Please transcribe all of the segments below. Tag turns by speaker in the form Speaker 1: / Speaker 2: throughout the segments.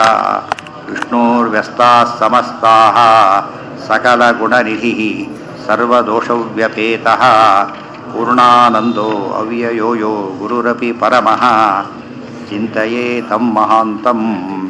Speaker 1: ವಿಷ್ಣೋರ್ವ್ಯಸ್ತಾः ಸಮಸ್ತಾः सकलगुणनिधिः सर्वदोषव्यपेतः पूर्णानन्दो अव्ययो यो गुरुरपि परमः चिन्तये तं महान्तम्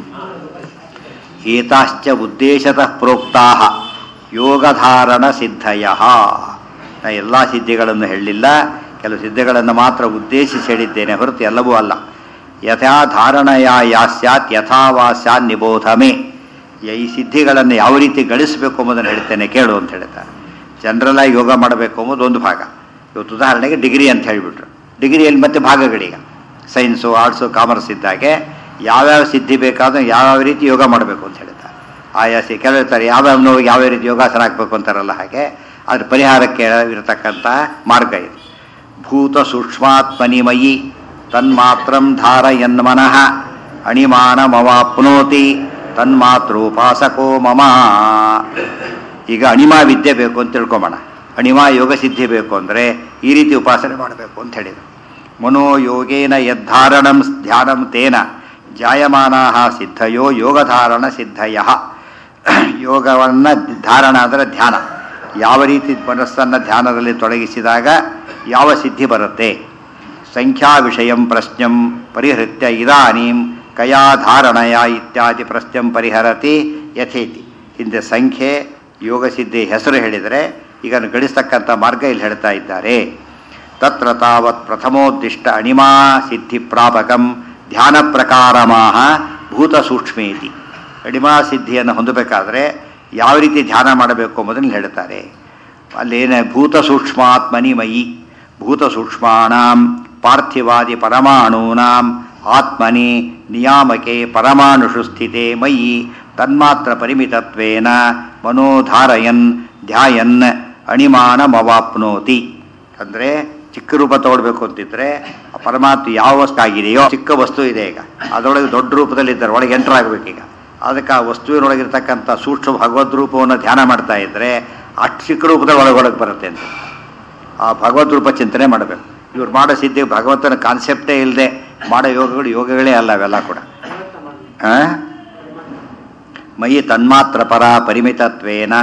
Speaker 1: ಏತಾಶ್ಚ ಉದ್ದೇಶತಃ ಪ್ರೋಕ್ತಾಹ ಯೋಗಧಾರಣ ಸಿದ್ಧಯ ನಾ ಎಲ್ಲ ಸಿದ್ಧಿಗಳನ್ನು ಹೇಳಲಿಲ್ಲ ಕೆಲವು ಸಿದ್ಧಿಗಳನ್ನು ಮಾತ್ರ ಉದ್ದೇಶಿಸಿ ಹೇಳಿದ್ದೇನೆ ಹೊರತು ಎಲ್ಲವೂ ಅಲ್ಲ ಯಥಾ ಧಾರಣಯ ಯಾ ಸ್ಯಾತ್ ಯಥಾವಾ ಸ್ಯಾನ್ ನಿಬೋಧಮೆ ಈ ಸಿದ್ಧಿಗಳನ್ನು ಯಾವ ರೀತಿ ಗಳಿಸಬೇಕು ಎಂಬುದನ್ನು ಹೇಳ್ತೇನೆ ಕೇಳು ಅಂತ ಹೇಳ್ತಾರೆ ಜನರಲಾಗಿ ಯೋಗ ಮಾಡಬೇಕು ಎಂಬುದು ಒಂದು ಭಾಗ ಇವತ್ತು ಉದಾಹರಣೆಗೆ ಡಿಗ್ರಿ ಅಂತ ಹೇಳಿಬಿಟ್ರು ಡಿಗ್ರಿಯಲ್ಲಿ ಮತ್ತೆ ಭಾಗಗಳೀಗ ಸೈನ್ಸು ಆರ್ಟ್ಸು ಕಾಮರ್ಸ್ ಇದ್ದಾಗೆ ಯಾವ್ಯಾವ ಸಿದ್ಧಿ ಬೇಕಾದ್ರೂ ಯಾವ್ಯಾವ ರೀತಿ ಯೋಗ ಮಾಡಬೇಕು ಅಂತ ಹೇಳ್ತಾರೆ ಆಯಾ ಸಿ ಕೆಲವು ಹೇಳ್ತಾರೆ ಯಾವ್ಯಾವ ನೋವಿಗೆ ಯಾವ ರೀತಿ ಯೋಗಾಸನ ಹಾಕಬೇಕು ಅಂತಾರಲ್ಲ ಹಾಗೆ ಅದ್ರ ಪರಿಹಾರಕ್ಕೆ ಇರತಕ್ಕಂಥ ಮಾರ್ಗ ಇದು ಭೂತ ಸೂಕ್ಷ್ಮಾತ್ಮನಿಮಯಿ ತನ್ಮಾತ್ರಂ ಧಾರಯನ್ಮನಃ ಅಣಿಮಾನಮವಾಪ್ನೋತಿ ತನ್ಮಾತ್ರೋಪಾಸಕೋ ಮಮ ಈಗ ಅಣಿಮಾ ವಿದ್ಯೆ ಬೇಕು ಅಂತ ತಿಳ್ಕೊಂಬೋಣ ಅಣಿಮಾ ಯೋಗ ಸಿದ್ಧಿ ಬೇಕು ಅಂದರೆ ಈ ರೀತಿ ಉಪಾಸನೆ ಮಾಡಬೇಕು ಅಂತ ಹೇಳಿದರು ಮನೋಯೋಗೇನ ಯದ್ಧಾರಣಂ ಧ್ಯಾನಂ ತೇನ ಜಾಯಮಾನಾ ಸಿದ್ಧಯೋ ಯೋಗಧಾರಣ ಸಿದ್ಧಯ ಯೋಗವನ್ನು ಧಾರಣ ಅಂದರೆ ಧ್ಯಾನ ಯಾವ ರೀತಿ ಮನಸ್ಸನ್ನು ಧ್ಯಾನದಲ್ಲಿ ತೊಡಗಿಸಿದಾಗ ಯಾವ ಸಿದ್ಧಿ ಬರುತ್ತೆ ಸಂಖ್ಯಾ ವಿಷಯಂ ಪ್ರಶ್ನಂ ಪರಿಹೃತ್ಯ ಇದಾನೀಂ ಕಯಾ ಧಾರಣಯ ಇತ್ಯಾದಿ ಪ್ರಶ್ನಂ ಪರಿಹರತಿ ಯಥೇತಿ ಹಿಂದೆ ಸಂಖ್ಯೆ ಯೋಗ ಸಿದ್ಧಿ ಹೆಸರು ಹೇಳಿದರೆ ಈಗ ಗಳಿಸ್ತಕ್ಕಂಥ ಮಾರ್ಗ ಇಲ್ಲಿ ಹೇಳ್ತಾ ಇದ್ದಾರೆ ತತ್ರ ತಾವತ್ ಪ್ರಥಮೋದ್ದಿಷ್ಟ ಅಣಿಮಾ ಸಿದ್ಧಿ ಪ್ರಾಪಕಂ ಧ್ಯಾನ ಪ್ರಕಾರಮಾಹ ಭೂತ ಸೂಕ್ಷ್ಮೇತಿ ಅಣಿಮಾ ಸಿದ್ಧಿಯನ್ನು ಹೊಂದಬೇಕಾದ್ರೆ ಯಾವ ರೀತಿ ಧ್ಯಾನ ಮಾಡಬೇಕು ಎಂಬುದನ್ನು ಹೇಳ್ತಾರೆ ಅಲ್ಲೇನ ಭೂತ ಸೂಕ್ಷ್ಮಾತ್ಮನಿಮಯಿ ಭೂತ ಸೂಕ್ಷ್ಮಾಣಂ ಪಾರ್ಥಿವಾದಿ ಪರಮಾಣೂನಾಂ ಆತ್ಮನಿ ನಿಯಾಮಕೆ ಪರಮಾಣುಷು ಸ್ಥಿತೆ ಮಯಿ ತನ್ಮಾತ್ರ ಪರಿಮಿತತ್ವೇನ ಮನೋಧಾರಯನ್ ಧ್ಯಾಯನ್ ಅಣಿಮಾನಮವಾಪ್ನೋತಿ ಅಂದರೆ ಚಿಕ್ಕ ರೂಪ ತಗೊಳ್ಬೇಕು ಅಂತಿದ್ರೆ ಆ ಪರಮಾತ್ಮ ಯಾವ ವಸ್ತು ಆಗಿದೆಯೋ ಚಿಕ್ಕ ವಸ್ತು ಇದೆ ಈಗ ಅದರೊಳಗೆ ದೊಡ್ಡ ರೂಪದಲ್ಲಿ ಇದ್ದಾರೆ ಒಳಗೆ ಎಂಟರ್ ಆಗಬೇಕೀಗ ಅದಕ್ಕೆ ಆ ವಸ್ತುವಿನೊಳಗಿರ್ತಕ್ಕಂಥ ಸೂಕ್ಷ್ಮ ಭಗವದ್ ರೂಪವನ್ನು ಧ್ಯಾನ ಮಾಡ್ತಾ ಇದ್ದರೆ ಅಷ್ಟು ಚಿಕ್ಕ ರೂಪದಲ್ಲಿ ಒಳಗೊಳಗೆ ಬರುತ್ತೆ ಅಂತ ಆ ಭಗವದ್ ರೂಪ ಚಿಂತನೆ ಮಾಡಬೇಕು ಇವ್ರು ಮಾಡೋ ಸಿದ್ಧಿ ಭಗವಂತನ ಕಾನ್ಸೆಪ್ಟೇ ಇಲ್ಲದೆ ಮಾಡೋ ಯೋಗಗಳು ಯೋಗಗಳೇ ಅಲ್ಲ ಅವೆಲ್ಲ ಕೂಡ ಮಯಿ ತನ್ಮಾತ್ರ ಪರ ಪರಿಮಿತತ್ವೇನ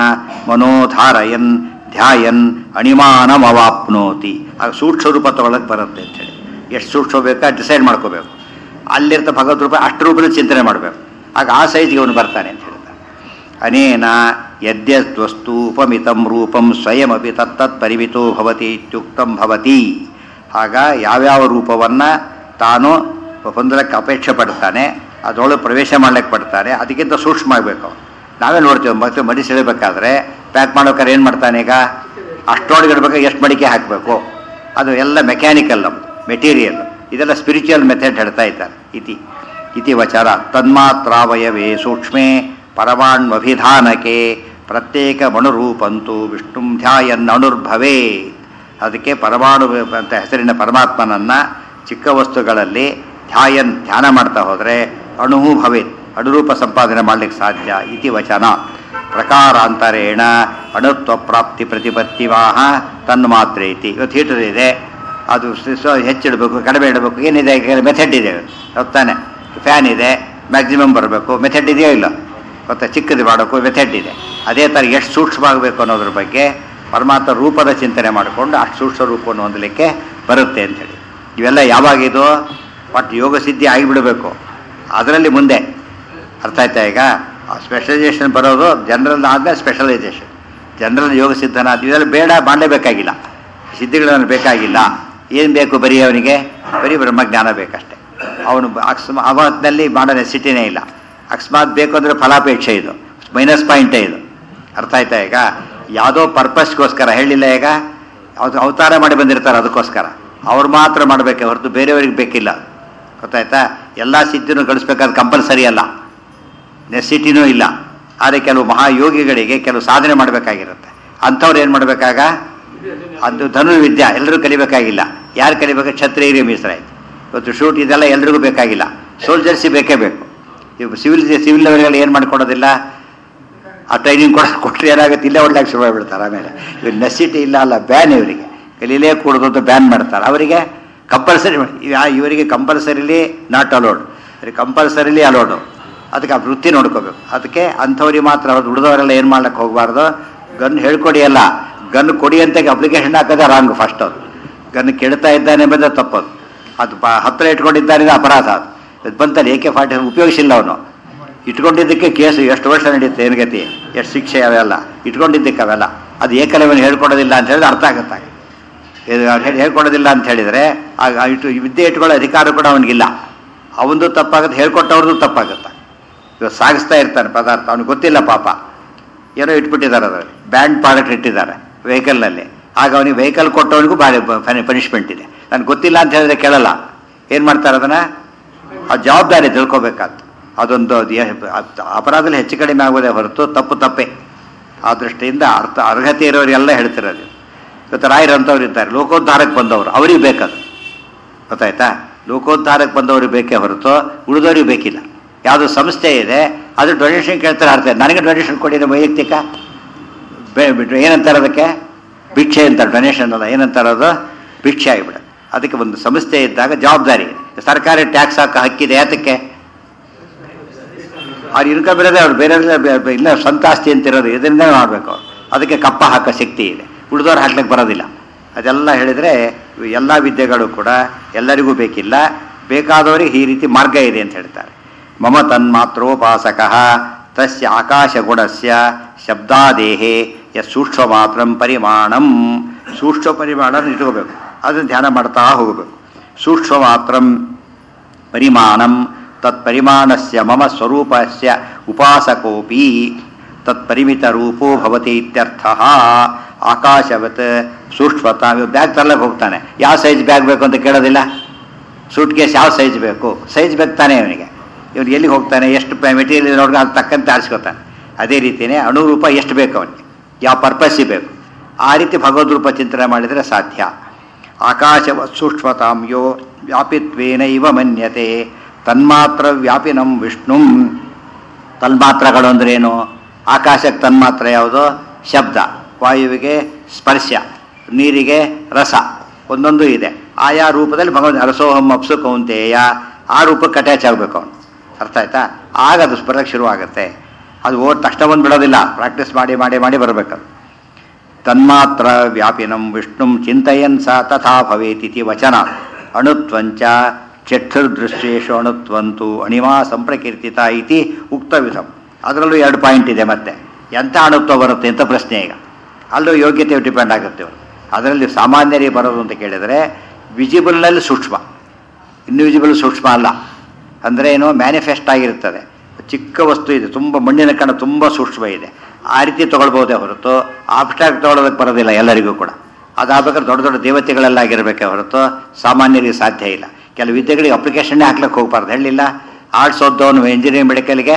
Speaker 1: ಮನೋಧಾರಯನ್ ಧ್ಯಾಯನ್ ಅಣಿಮಾನಮವಾಪ್ನೋತಿ ಆಗ ಸೂಕ್ಷ್ಮ ರೂಪ ತಗೊಳಕ್ಕೆ ಬರುತ್ತೆ ಅಂತೇಳಿ ಎಷ್ಟು ಸೂಕ್ಷ್ಮ ಬೇಕಾ ಡಿಸೈಡ್ ಮಾಡ್ಕೋಬೇಕು ಅಲ್ಲಿರ್ತ ಭಗವದ್ ರೂಪ ಅಷ್ಟು ರೂಪದಲ್ಲಿ ಚಿಂತನೆ ಮಾಡಬೇಕು ಆಗ ಆ ಸೈಜ್ಗೆ ಅವನು ಬರ್ತಾನೆ ಅಂತ ಹೇಳ್ತಾರೆ ಅನೇನ ಯದ್ಯಸ್ವಸ್ತು ಉಪಮಿತಂ ರೂಪಂ ಸ್ವಯಮಪಿ ತತ್ತತ್ ಪರಿಮಿತೋ ಭವತಿ ಇತ್ಯುಕ್ತಂ ಭವತಿ ಆಗ ಯಾವ್ಯಾವ ರೂಪವನ್ನು ತಾನು ಹೊಂದಲಿಕ್ಕೆ ಅಪೇಕ್ಷೆ ಪಡ್ತಾನೆ ಅದರೊಳಗೆ ಪ್ರವೇಶ ಮಾಡ್ಲಿಕ್ಕೆ ಪಡ್ತಾನೆ ಅದಕ್ಕಿಂತ ಸೂಕ್ಷ್ಮ ಆಗಬೇಕು ನಾವೇ ನೋಡ್ತೀವಿ ಮತ್ತೆ ಮಡಿಸಿ ಇಡಬೇಕಾದ್ರೆ ಪ್ಯಾಕ್ ಮಾಡ್ಬೇಕಾದ್ರೆ ಏನು ಮಾಡ್ತಾನೆ ಈಗ ಅಷ್ಟೊಳಗೆ ಇಡಬೇಕಾದ್ರೆ ಎಷ್ಟು ಮಡಿಕೆ ಹಾಕಬೇಕು ಅದು ಎಲ್ಲ ಮೆಕ್ಯಾನಿಕಲ್ ನಮ್ಮದು ಮೆಟೀರಿಯಲ್ ಇದೆಲ್ಲ ಸ್ಪಿರಿಚುವಲ್ ಮೆಥಡ್ ಹೇಳ್ತಾ ಇದ್ದಾರೆ ಇತಿ ಇತಿ ವಚರ ತನ್ಮಾತ್ರಾವಯವೇ ಸೂಕ್ಷ್ಮೇ ಪರಮಾಣ್ವಭಿಧಾನಕ್ಕೆ ಪ್ರತ್ಯೇಕ ಮಣುರೂಪಂತು ವಿಷ್ಣು ಧ್ಯಾಯನ್ ಅಣುರ್ಭವೇ ಅದಕ್ಕೆ ಪರಮಾಣು ಅಂತ ಹೆಸರಿನ ಪರಮಾತ್ಮನನ್ನು ಚಿಕ್ಕ ವಸ್ತುಗಳಲ್ಲಿ ಧ್ಯಾಯನ್ ಧ್ಯಾನ ಮಾಡ್ತಾ ಹೋದರೆ ಅಣುಹು ಭವೇತ್ ಅಣುರೂಪ ಸಂಪಾದನೆ ಮಾಡಲಿಕ್ಕೆ ಸಾಧ್ಯ ಇತಿ ವಚನ ಪ್ರಕಾರಾಂತರೇಣ ಅಣುತ್ವ ಪ್ರಾಪ್ತಿ ಪ್ರತಿಪತ್ತಿವಾಹ ತನ್ಮಾತ್ರ ಐತಿ ಇವತ್ತು ಹೀಟರ್ ಇದೆ ಅದು ಹೆಚ್ಚಿಡಬೇಕು ಕಡಿಮೆ ಇಡಬೇಕು ಏನಿದೆ ಮೆಥಡ್ ಇದೆ ಹೊತ್ತಾನೆ ಫ್ಯಾನ್ ಇದೆ ಮ್ಯಾಕ್ಸಿಮಮ್ ಬರಬೇಕು ಮೆಥಡ್ ಇದೆಯೋ ಇಲ್ಲ ಮತ್ತು ಚಿಕ್ಕದು ಮಾಡೋಕ್ಕೂ ಮೆಥಡ್ ಇದೆ ಅದೇ ಥರ ಎಷ್ಟು ಸೂಕ್ಷ್ಮ ಆಗಬೇಕು ಅನ್ನೋದ್ರ ಬಗ್ಗೆ ಪರಮಾತ್ಮ ರೂಪದ ಚಿಂತನೆ ಮಾಡಿಕೊಂಡು ಅಷ್ಟು ಸೂಕ್ಷ್ಮ ರೂಪವನ್ನು ಹೊಂದಲಿಕ್ಕೆ ಬರುತ್ತೆ ಅಂಥೇಳಿ ಇವೆಲ್ಲ ಯಾವಾಗಿದು ಬಟ್ ಯೋಗ ಸಿದ್ಧಿ ಆಗಿಬಿಡಬೇಕು ಅದರಲ್ಲಿ ಮುಂದೆ ಅರ್ಥ ಆಯ್ತಾ ಈಗ ಸ್ಪೆಷಲೈಸೇಷನ್ ಬರೋದು ಜನರಲ್ ಆದಮೇಲೆ ಸ್ಪೆಷಲೈಸೇಷನ್ ಜನರಲ್ ಯೋಗ ಸಿದ್ಧನ ಇದೆಲ್ಲ ಬೇಡ ಮಾಡಲೇಬೇಕಾಗಿಲ್ಲ ಸಿದ್ಧಿಗಳನ್ನು ಬೇಕಾಗಿಲ್ಲ ಏನು ಬೇಕು ಬರೀ ಅವನಿಗೆ ಬರೀ ಬ್ರಹ್ಮಜ್ಞಾನ ಬೇಕಷ್ಟೆ ಅವನು ಅಕಸ್ಮಾ ಅವತ್ತಿನಲ್ಲಿ ಮಾಡೋ ನೆಸಿಟಿನೇ ಇಲ್ಲ ಅಕಸ್ಮಾತ್ ಬೇಕು ಅಂದರೆ ಫಲಾಪೇಕ್ಷೆ ಇದು ಮೈನಸ್ ಪಾಯಿಂಟೇ ಇದು ಅರ್ಥ ಆಯ್ತಾ ಈಗ ಯಾವುದೋ ಪರ್ಪಸ್ಗೋಸ್ಕರ ಹೇಳಿಲ್ಲ ಈಗ ಅದು ಅವತಾರ ಮಾಡಿ ಬಂದಿರ್ತಾರೆ ಅದಕ್ಕೋಸ್ಕರ ಅವ್ರು ಮಾತ್ರ ಮಾಡಬೇಕೆ ಹೊರತು ಬೇರೆಯವ್ರಿಗೆ ಬೇಕಿಲ್ಲ ಗೊತ್ತಾಯ್ತಾ ಎಲ್ಲ ಸಿದ್ಧಿನೂ ಗಳಿಸ್ಬೇಕಾದ್ರೆ ಕಂಪಲ್ಸರಿ ಅಲ್ಲ ನೆಸಿಟಿನೂ ಇಲ್ಲ ಆದರೆ ಕೆಲವು ಮಹಾಯೋಗಿಗಳಿಗೆ ಕೆಲವು ಸಾಧನೆ ಮಾಡಬೇಕಾಗಿರುತ್ತೆ ಅಂಥವ್ರು ಏನು ಮಾಡಬೇಕಾಗ ಅದು ಧನುರ್ವಿದ್ಯಾ ಎಲ್ಲರೂ ಕಲಿಬೇಕಾಗಿಲ್ಲ ಯಾರು ಕಲಿಬೇಕು ಕ್ಷತ್ರಿಯರಿಗೆ ಮೀಸಲಾಯ್ತು ಇವತ್ತು ಶೂಟ್ ಇದೆಲ್ಲ ಎಲ್ರಿಗೂ ಬೇಕಾಗಿಲ್ಲ ಸೋಲ್ಜರ್ಸಿ ಬೇಕೇ ಬೇಕು ಇವು ಸಿವಿಲ್ ಸಿವಿಲ್ ಲೆವೆಲ್ಗಳು ಏನು ಮಾಡ್ಕೊಡೋದಿಲ್ಲ ಆ ಟ್ರೈನಿಂಗ್ ಕೊಡ ಕೊಟ್ಟರೆ ಏನಾಗುತ್ತೆ ಇಲ್ಲೇ ಹೊಡ್ಲಾಕ್ ಶುರು ಮಾಡಿಬಿಡ್ತಾರೆ ಆಮೇಲೆ ಇವ್ರು ನೆಸಿಟಿ ಇಲ್ಲ ಅಲ್ಲ ಬ್ಯಾನ್ ಇವರಿಗೆ ಕಲೀಲೇ ಕೂಡೋದು ಅಂತ ಬ್ಯಾನ್ ಮಾಡ್ತಾರೆ ಅವರಿಗೆ ಕಂಪಲ್ಸರಿ ಇವರಿಗೆ compulsorily not allowed compulsorily allowed ಅದಕ್ಕೆ ಆ ವೃತ್ತಿ ನೋಡ್ಕೋಬೇಕು ಅದಕ್ಕೆ ಅಂಥವ್ರಿಗೆ ಮಾತ್ರ ಅವ್ರು ಉಳಿದವರೆಲ್ಲ ಏನು ಮಾಡ್ಲಿಕ್ಕೆ ಹೋಗಬಾರ್ದು ಗನ್ ಹೇಳ್ಕೊಡಿ ಅಲ್ಲ ಗನ್ ಕೊಡಿ ಅಂತ ಅಪ್ಲಿಕೇಶನ್ ಹಾಕೋದೇ ರಾಂಗ್ ಫಸ್ಟ್ ಅದು ಗನ್ ಕೆಡ್ತಾ ಇದ್ದಾನೆ ಬಂದರೆ ತಪ್ಪದು ಅದು ಬ ಹತ್ತಿರ ಇಟ್ಕೊಂಡಿದ್ದಾನೆ ಇದು ಅಪರಾಧ ಅದು ಇದು ಬಂತಲ್ಲ ಏಕೆ ಫಾರ್ಟಿ ಉಪಯೋಗಿಸಿಲ್ಲ ಅವನು ಇಟ್ಕೊಂಡಿದ್ದಕ್ಕೆ ಕೇಸು ಎಷ್ಟು ವರ್ಷ ನಡೆಯುತ್ತೆ ಏನು ಗತಿ ಎಷ್ಟು ಶಿಕ್ಷೆ ಅವೆಲ್ಲ ಇಟ್ಕೊಂಡಿದ್ದಕ್ಕೆ ಅವೆಲ್ಲ ಅದು ಏಕಲವ್ಯನ ಹೇಳ್ಕೊಡೋದಿಲ್ಲ ಅಂತ ಹೇಳಿದ್ರೆ ಅರ್ಥ ಆಗುತ್ತೆ ಇದು ಅವ್ನು ಹೇಳಿ ಹೇಳ್ಕೊಡೋದಿಲ್ಲ ಅಂತ ಹೇಳಿದರೆ ಆಗ ಇಟ್ಟು ವಿದ್ಯೆ ಇಟ್ಕೊಳ್ಳೋ ಅಧಿಕಾರ ಕೂಡ ಅವನಿಗಿಲ್ಲ ಅವಂದು ತಪ್ಪಾಗುತ್ತೆ ಹೇಳ್ಕೊಟ್ಟವ್ರದ್ದು ತಪ್ಪಾಗುತ್ತೆ ಇವಾಗ ಸಾಗಿಸ್ತಾ ಇರ್ತಾನೆ ಪದಾರ್ಥ ಅವ್ನಿಗೆ ಗೊತ್ತಿಲ್ಲ ಪಾಪ ಏನೋ ಇಟ್ಬಿಟ್ಟಿದ್ದಾರೆ ಅದರಲ್ಲಿ ಬ್ಯಾಂಡ್ ಪ್ರಾಡಕ್ಟ್ ಇಟ್ಟಿದ್ದಾರೆ ವೆಹಿಕಲ್ನಲ್ಲಿ ಆಗ ಅವನಿಗೆ ವೆಹಿಕಲ್ ಕೊಟ್ಟವನಿಗೂ ಭಾರಿ ಪನಿಷ್ಮೆಂಟ್ ಇದೆ ನನಗೆ ಗೊತ್ತಿಲ್ಲ ಅಂತ ಹೇಳಿದ್ರೆ ಕೇಳಲ್ಲ ಏನು ಮಾಡ್ತಾರೆ ಅದನ್ನು ಆ ಜವಾಬ್ದಾರಿ ತಿಳ್ಕೊಬೇಕಾದ್ದು ಅದೊಂದು ಅದು ಏ- ಅದ್ ಅಪರಾಧದಲ್ಲಿ ಹೆಚ್ಚು ಕಡಿಮೆ ಆಗೋದೇ ಹೊರತು ತಪ್ಪು ತಪ್ಪೇ ಆ ದೃಷ್ಟಿಯಿಂದ ಅರ್ಥ ಅರ್ಹತೆ ಇರೋರೆಲ್ಲ ಹೇಳ್ತಿರೋದು ಇವತ್ತು ರಾಯರಂಥವ್ರು ಇದ್ದಾರೆ ಲೋಕೋದ್ಧಾರಕ್ಕೆ ಬಂದವರು ಅವ್ರಿಗೆ ಬೇಕದು ಗೊತ್ತಾಯ್ತಾ ಲೋಕೋದ್ಧಾರಕ್ಕೆ ಬಂದವ್ರಿಗೆ ಬೇಕೇ ಹೊರತು ಉಳಿದವ್ರಿಗೆ ಬೇಕಿಲ್ಲ ಯಾವುದೋ ಸಂಸ್ಥೆ ಇದೆ ಅದು ಡೊನೇಷನ್ ಕೇಳ್ತಾರೆ ಅರ್ಥ ನನಗೆ ಡೊನೇಷನ್ ಕೊಡಿದ್ರೆ ವೈಯಕ್ತಿಕ ಬೇ ಬಿಟ್ರೆ ಏನಂತಾರೆ ಅದಕ್ಕೆ ಭಿಕ್ಷೆ ಅಂತಾರೆ ಡೊನೇಷನ್ ಅಲ್ಲ ಏನಂತಾರೆ ಅದು ಭಿಕ್ಷೆ ಆಗಿಬಿಡ ಅದಕ್ಕೆ ಒಂದು ಸಂಸ್ಥೆ ಇದ್ದಾಗ ಜವಾಬ್ದಾರಿ ಇದೆ ಸರ್ಕಾರಿ ಟ್ಯಾಕ್ಸ್ ಹಾಕೋ ಹಕ್ಕಿದೆ ಯಾತಕ್ಕೆ ಅವ್ರು ಇನ್ಕಮ್ ಇರೋದೇ ಅವ್ರು ಬೇರೆ ಇಲ್ಲ ಸ್ವಂತ ಆಸ್ತಿ ಅಂತ ಇರೋದು ಇದರಿಂದ ಮಾಡಬೇಕು ಅದಕ್ಕೆ ಕಪ್ಪ ಹಾಕೋ ಶಕ್ತಿ ಇದೆ ಉಳಿದವ್ರು ಹಾಕ್ಲಿಕ್ಕೆ ಬರೋದಿಲ್ಲ ಅದೆಲ್ಲ ಹೇಳಿದರೆ ಎಲ್ಲ ವಿದ್ಯೆಗಳು ಕೂಡ ಎಲ್ಲರಿಗೂ ಬೇಕಿಲ್ಲ ಬೇಕಾದವರಿಗೆ ಈ ರೀತಿ ಮಾರ್ಗ ಇದೆ ಅಂತ ಹೇಳ್ತಾರೆ ಮಮ ತನ್ಮಾತ್ರೋಪಾಸಕ ತಸ್ಯ ಆಕಾಶಗುಣಸ್ಯ ಶಬ್ದಾದೇಹೇ ಯ ಸೂಕ್ಷ್ಮ ಮಾತ್ರ ಪರಿಮಾಣಂ ಸೂಕ್ಷ್ಮ ಪರಿಮಾಣ ಇಟ್ಕೋಬೇಕು ಅದನ್ನು ಧ್ಯಾನ ಮಾಡ್ತಾ ಹೋಗಬೇಕು ಸೂಕ್ಷ್ಮ ಮಾತ್ರ ಪರಿಮಾಣಂ ತತ್ಪರಿಮಾಣಸ್ಯ ಮಮ ಸ್ವರೂಪಸ್ಯ ಉಪಾಸಕೋಪಿ ತತ್ಪರಿಮಿತರೂಪೋ ಭವತಿ ಇತ್ಯರ್ಥ ಆಕಾಶವತ್ ಸೂಕ್ಷ್ಮತ ಬ್ಯಾಗ್ ತರಲಿಕ್ಕೆ ಹೋಗ್ತಾನೆ ಯಾವ ಸೈಜ್ ಬ್ಯಾಗ್ ಬೇಕು ಅಂತ ಕೇಳೋದಿಲ್ಲ ಸೂಟ್ ಕೇಸ್ ಯಾವ ಸೈಜ್ ಬೇಕು ಸೈಜ್ ಬೇಕು ತಾನೇ ಅವನಿಗೆ ಇವನು ಎಲ್ಲಿಗೆ ಹೋಗ್ತಾನೆ ಎಷ್ಟು ಮೆಟೀರಿಯಲ್ ನೋಡ್ಕೊಂಡು ಅದು ತಕ್ಕಂತೆ ಆರಿಸ್ಕೊತಾನೆ ಅದೇ ರೀತಿಯೇ ಅಣುರೂಪ ಎಷ್ಟು ಬೇಕು ಅವನಿಗೆ ಯಾವ ಪರ್ಪಸ್ಸಿಗೆ ಬೇಕು ಆ ರೀತಿ ಭಗವದ್ ರೂಪ ಚಿಂತನೆ ಮಾಡಿದರೆ ಸಾಧ್ಯ ಆಕಾಶವ ಸೂಕ್ಷ್ಮತಾಂಯೋ ವ್ಯಾಪಿತ್ವೇನೈವ ಮನ್ಯತೆ ತನ್ಮಾತ್ರ ವ್ಯಾಪಿನಂ ವಿಷ್ಣುಂ ತನ್ಮಾತ್ರಗಳು ಅಂದ್ರೆ ಏನು ಆಕಾಶಕ್ಕೆ ತನ್ಮಾತ್ರ ಯಾವುದು ಶಬ್ದ ವಾಯುವಿಗೆ ಸ್ಪರ್ಶ ನೀರಿಗೆ ರಸ ಒಂದೊಂದು ಇದೆ ಆಯಾ ರೂಪದಲ್ಲಿ ಭಗವಂತ ರಸೋಹಂ ಅಪ್ಸು ಕೌಂತೆಯ ಆ ರೂಪಕ್ಕೆ ಅಟ್ಯಾಚ್ ಆಗಬೇಕು ಅವನು ಅರ್ಥ ಆಯ್ತಾ ಆಗ ಅದು ಸ್ಪರ್ಶಕ್ಕೆ ಶುರುವಾಗುತ್ತೆ ಅದು ಓದ್ ತಕ್ಷಣ ಬಂದು ಬಿಡೋದಿಲ್ಲ ಪ್ರಾಕ್ಟೀಸ್ ಮಾಡಿ ಮಾಡಿ ಮಾಡಿ ಬರಬೇಕದು ತನ್ಮಾತ್ರ ವ್ಯಾಪಿನಂ ವಿಷ್ಣುಂ ಚಿಂತಯನ್ ಸ ತಥಾ ಭವೇತಿತಿ ವಚನ ಅಣುತ್ವಂಚ ಚಕ್ಷುರ್ದೃಶ್ಯೇಶು ಅಣುತ್ವಂತು ಅಣಿಮಾ ಸಂಪ್ರಕೀರ್ತಿತ ಇತಿ ಉಕ್ತವಿಧಂ ಅದರಲ್ಲೂ ಎರಡು ಪಾಯಿಂಟ್ ಇದೆ ಮತ್ತೆ ಎಂಥ ಅಣುತ್ವ ಬರುತ್ತೆ ಅಂತ ಪ್ರಶ್ನೆ ಈಗ ಅಲ್ಲೂ ಯೋಗ್ಯತೆ ಡಿಪೆಂಡ್ ಆಗುತ್ತೆ ಇವರು ಅದರಲ್ಲಿ ಸಾಮಾನ್ಯರಿಗೆ ಬರೋದು ಅಂತ ಕೇಳಿದರೆ ವಿಜಿಬಲ್ನಲ್ಲಿ ಸೂಕ್ಷ್ಮ ಇನ್ವಿಜಿಬಲ್ ಸೂಕ್ಷ್ಮ ಅಲ್ಲ ಅಂದರೆ ಏನು ಮ್ಯಾನಿಫೆಸ್ಟ್ ಆಗಿರ್ತದೆ ಚಿಕ್ಕ ವಸ್ತು ಇದೆ ತುಂಬ ಮಣ್ಣಿನ ಕಣ ತುಂಬ ಸೂಕ್ಷ್ಮ ಇದೆ ಆ ರೀತಿ ತೊಗೊಳ್ಬೋದೇ ಹೊರತು ಆಬ್ಸ್ಟ್ರಾಕ್ಟ್ ತೊಗೊಳೋದಕ್ಕೆ ಬರೋದಿಲ್ಲ ಎಲ್ಲರಿಗೂ ಕೂಡ ಅದಾಗಬೇಕಾದ್ರೆ ದೊಡ್ಡ ದೊಡ್ಡ ದೇವತೆಗಳೆಲ್ಲ ಆಗಿರಬೇಕೆ ಹೊರತು ಸಾಮಾನ್ಯರಿಗೆ ಸಾಧ್ಯ ಇಲ್ಲ ಕೆಲವು ವಿದ್ಯೆಗಳಿಗೆ ಅಪ್ಲಿಕೇಶನ್ನೇ ಹಾಕ್ಲಿಕ್ಕೆ ಹೋಗ್ಬಾರ್ದು ಹೇಳಿಲ್ಲ ಆರ್ಟ್ಸ್ ಓದ್ದವನು ಇಂಜಿನಿಯರಿಂಗ್ ಮೆಡಿಕಲ್ಗೆ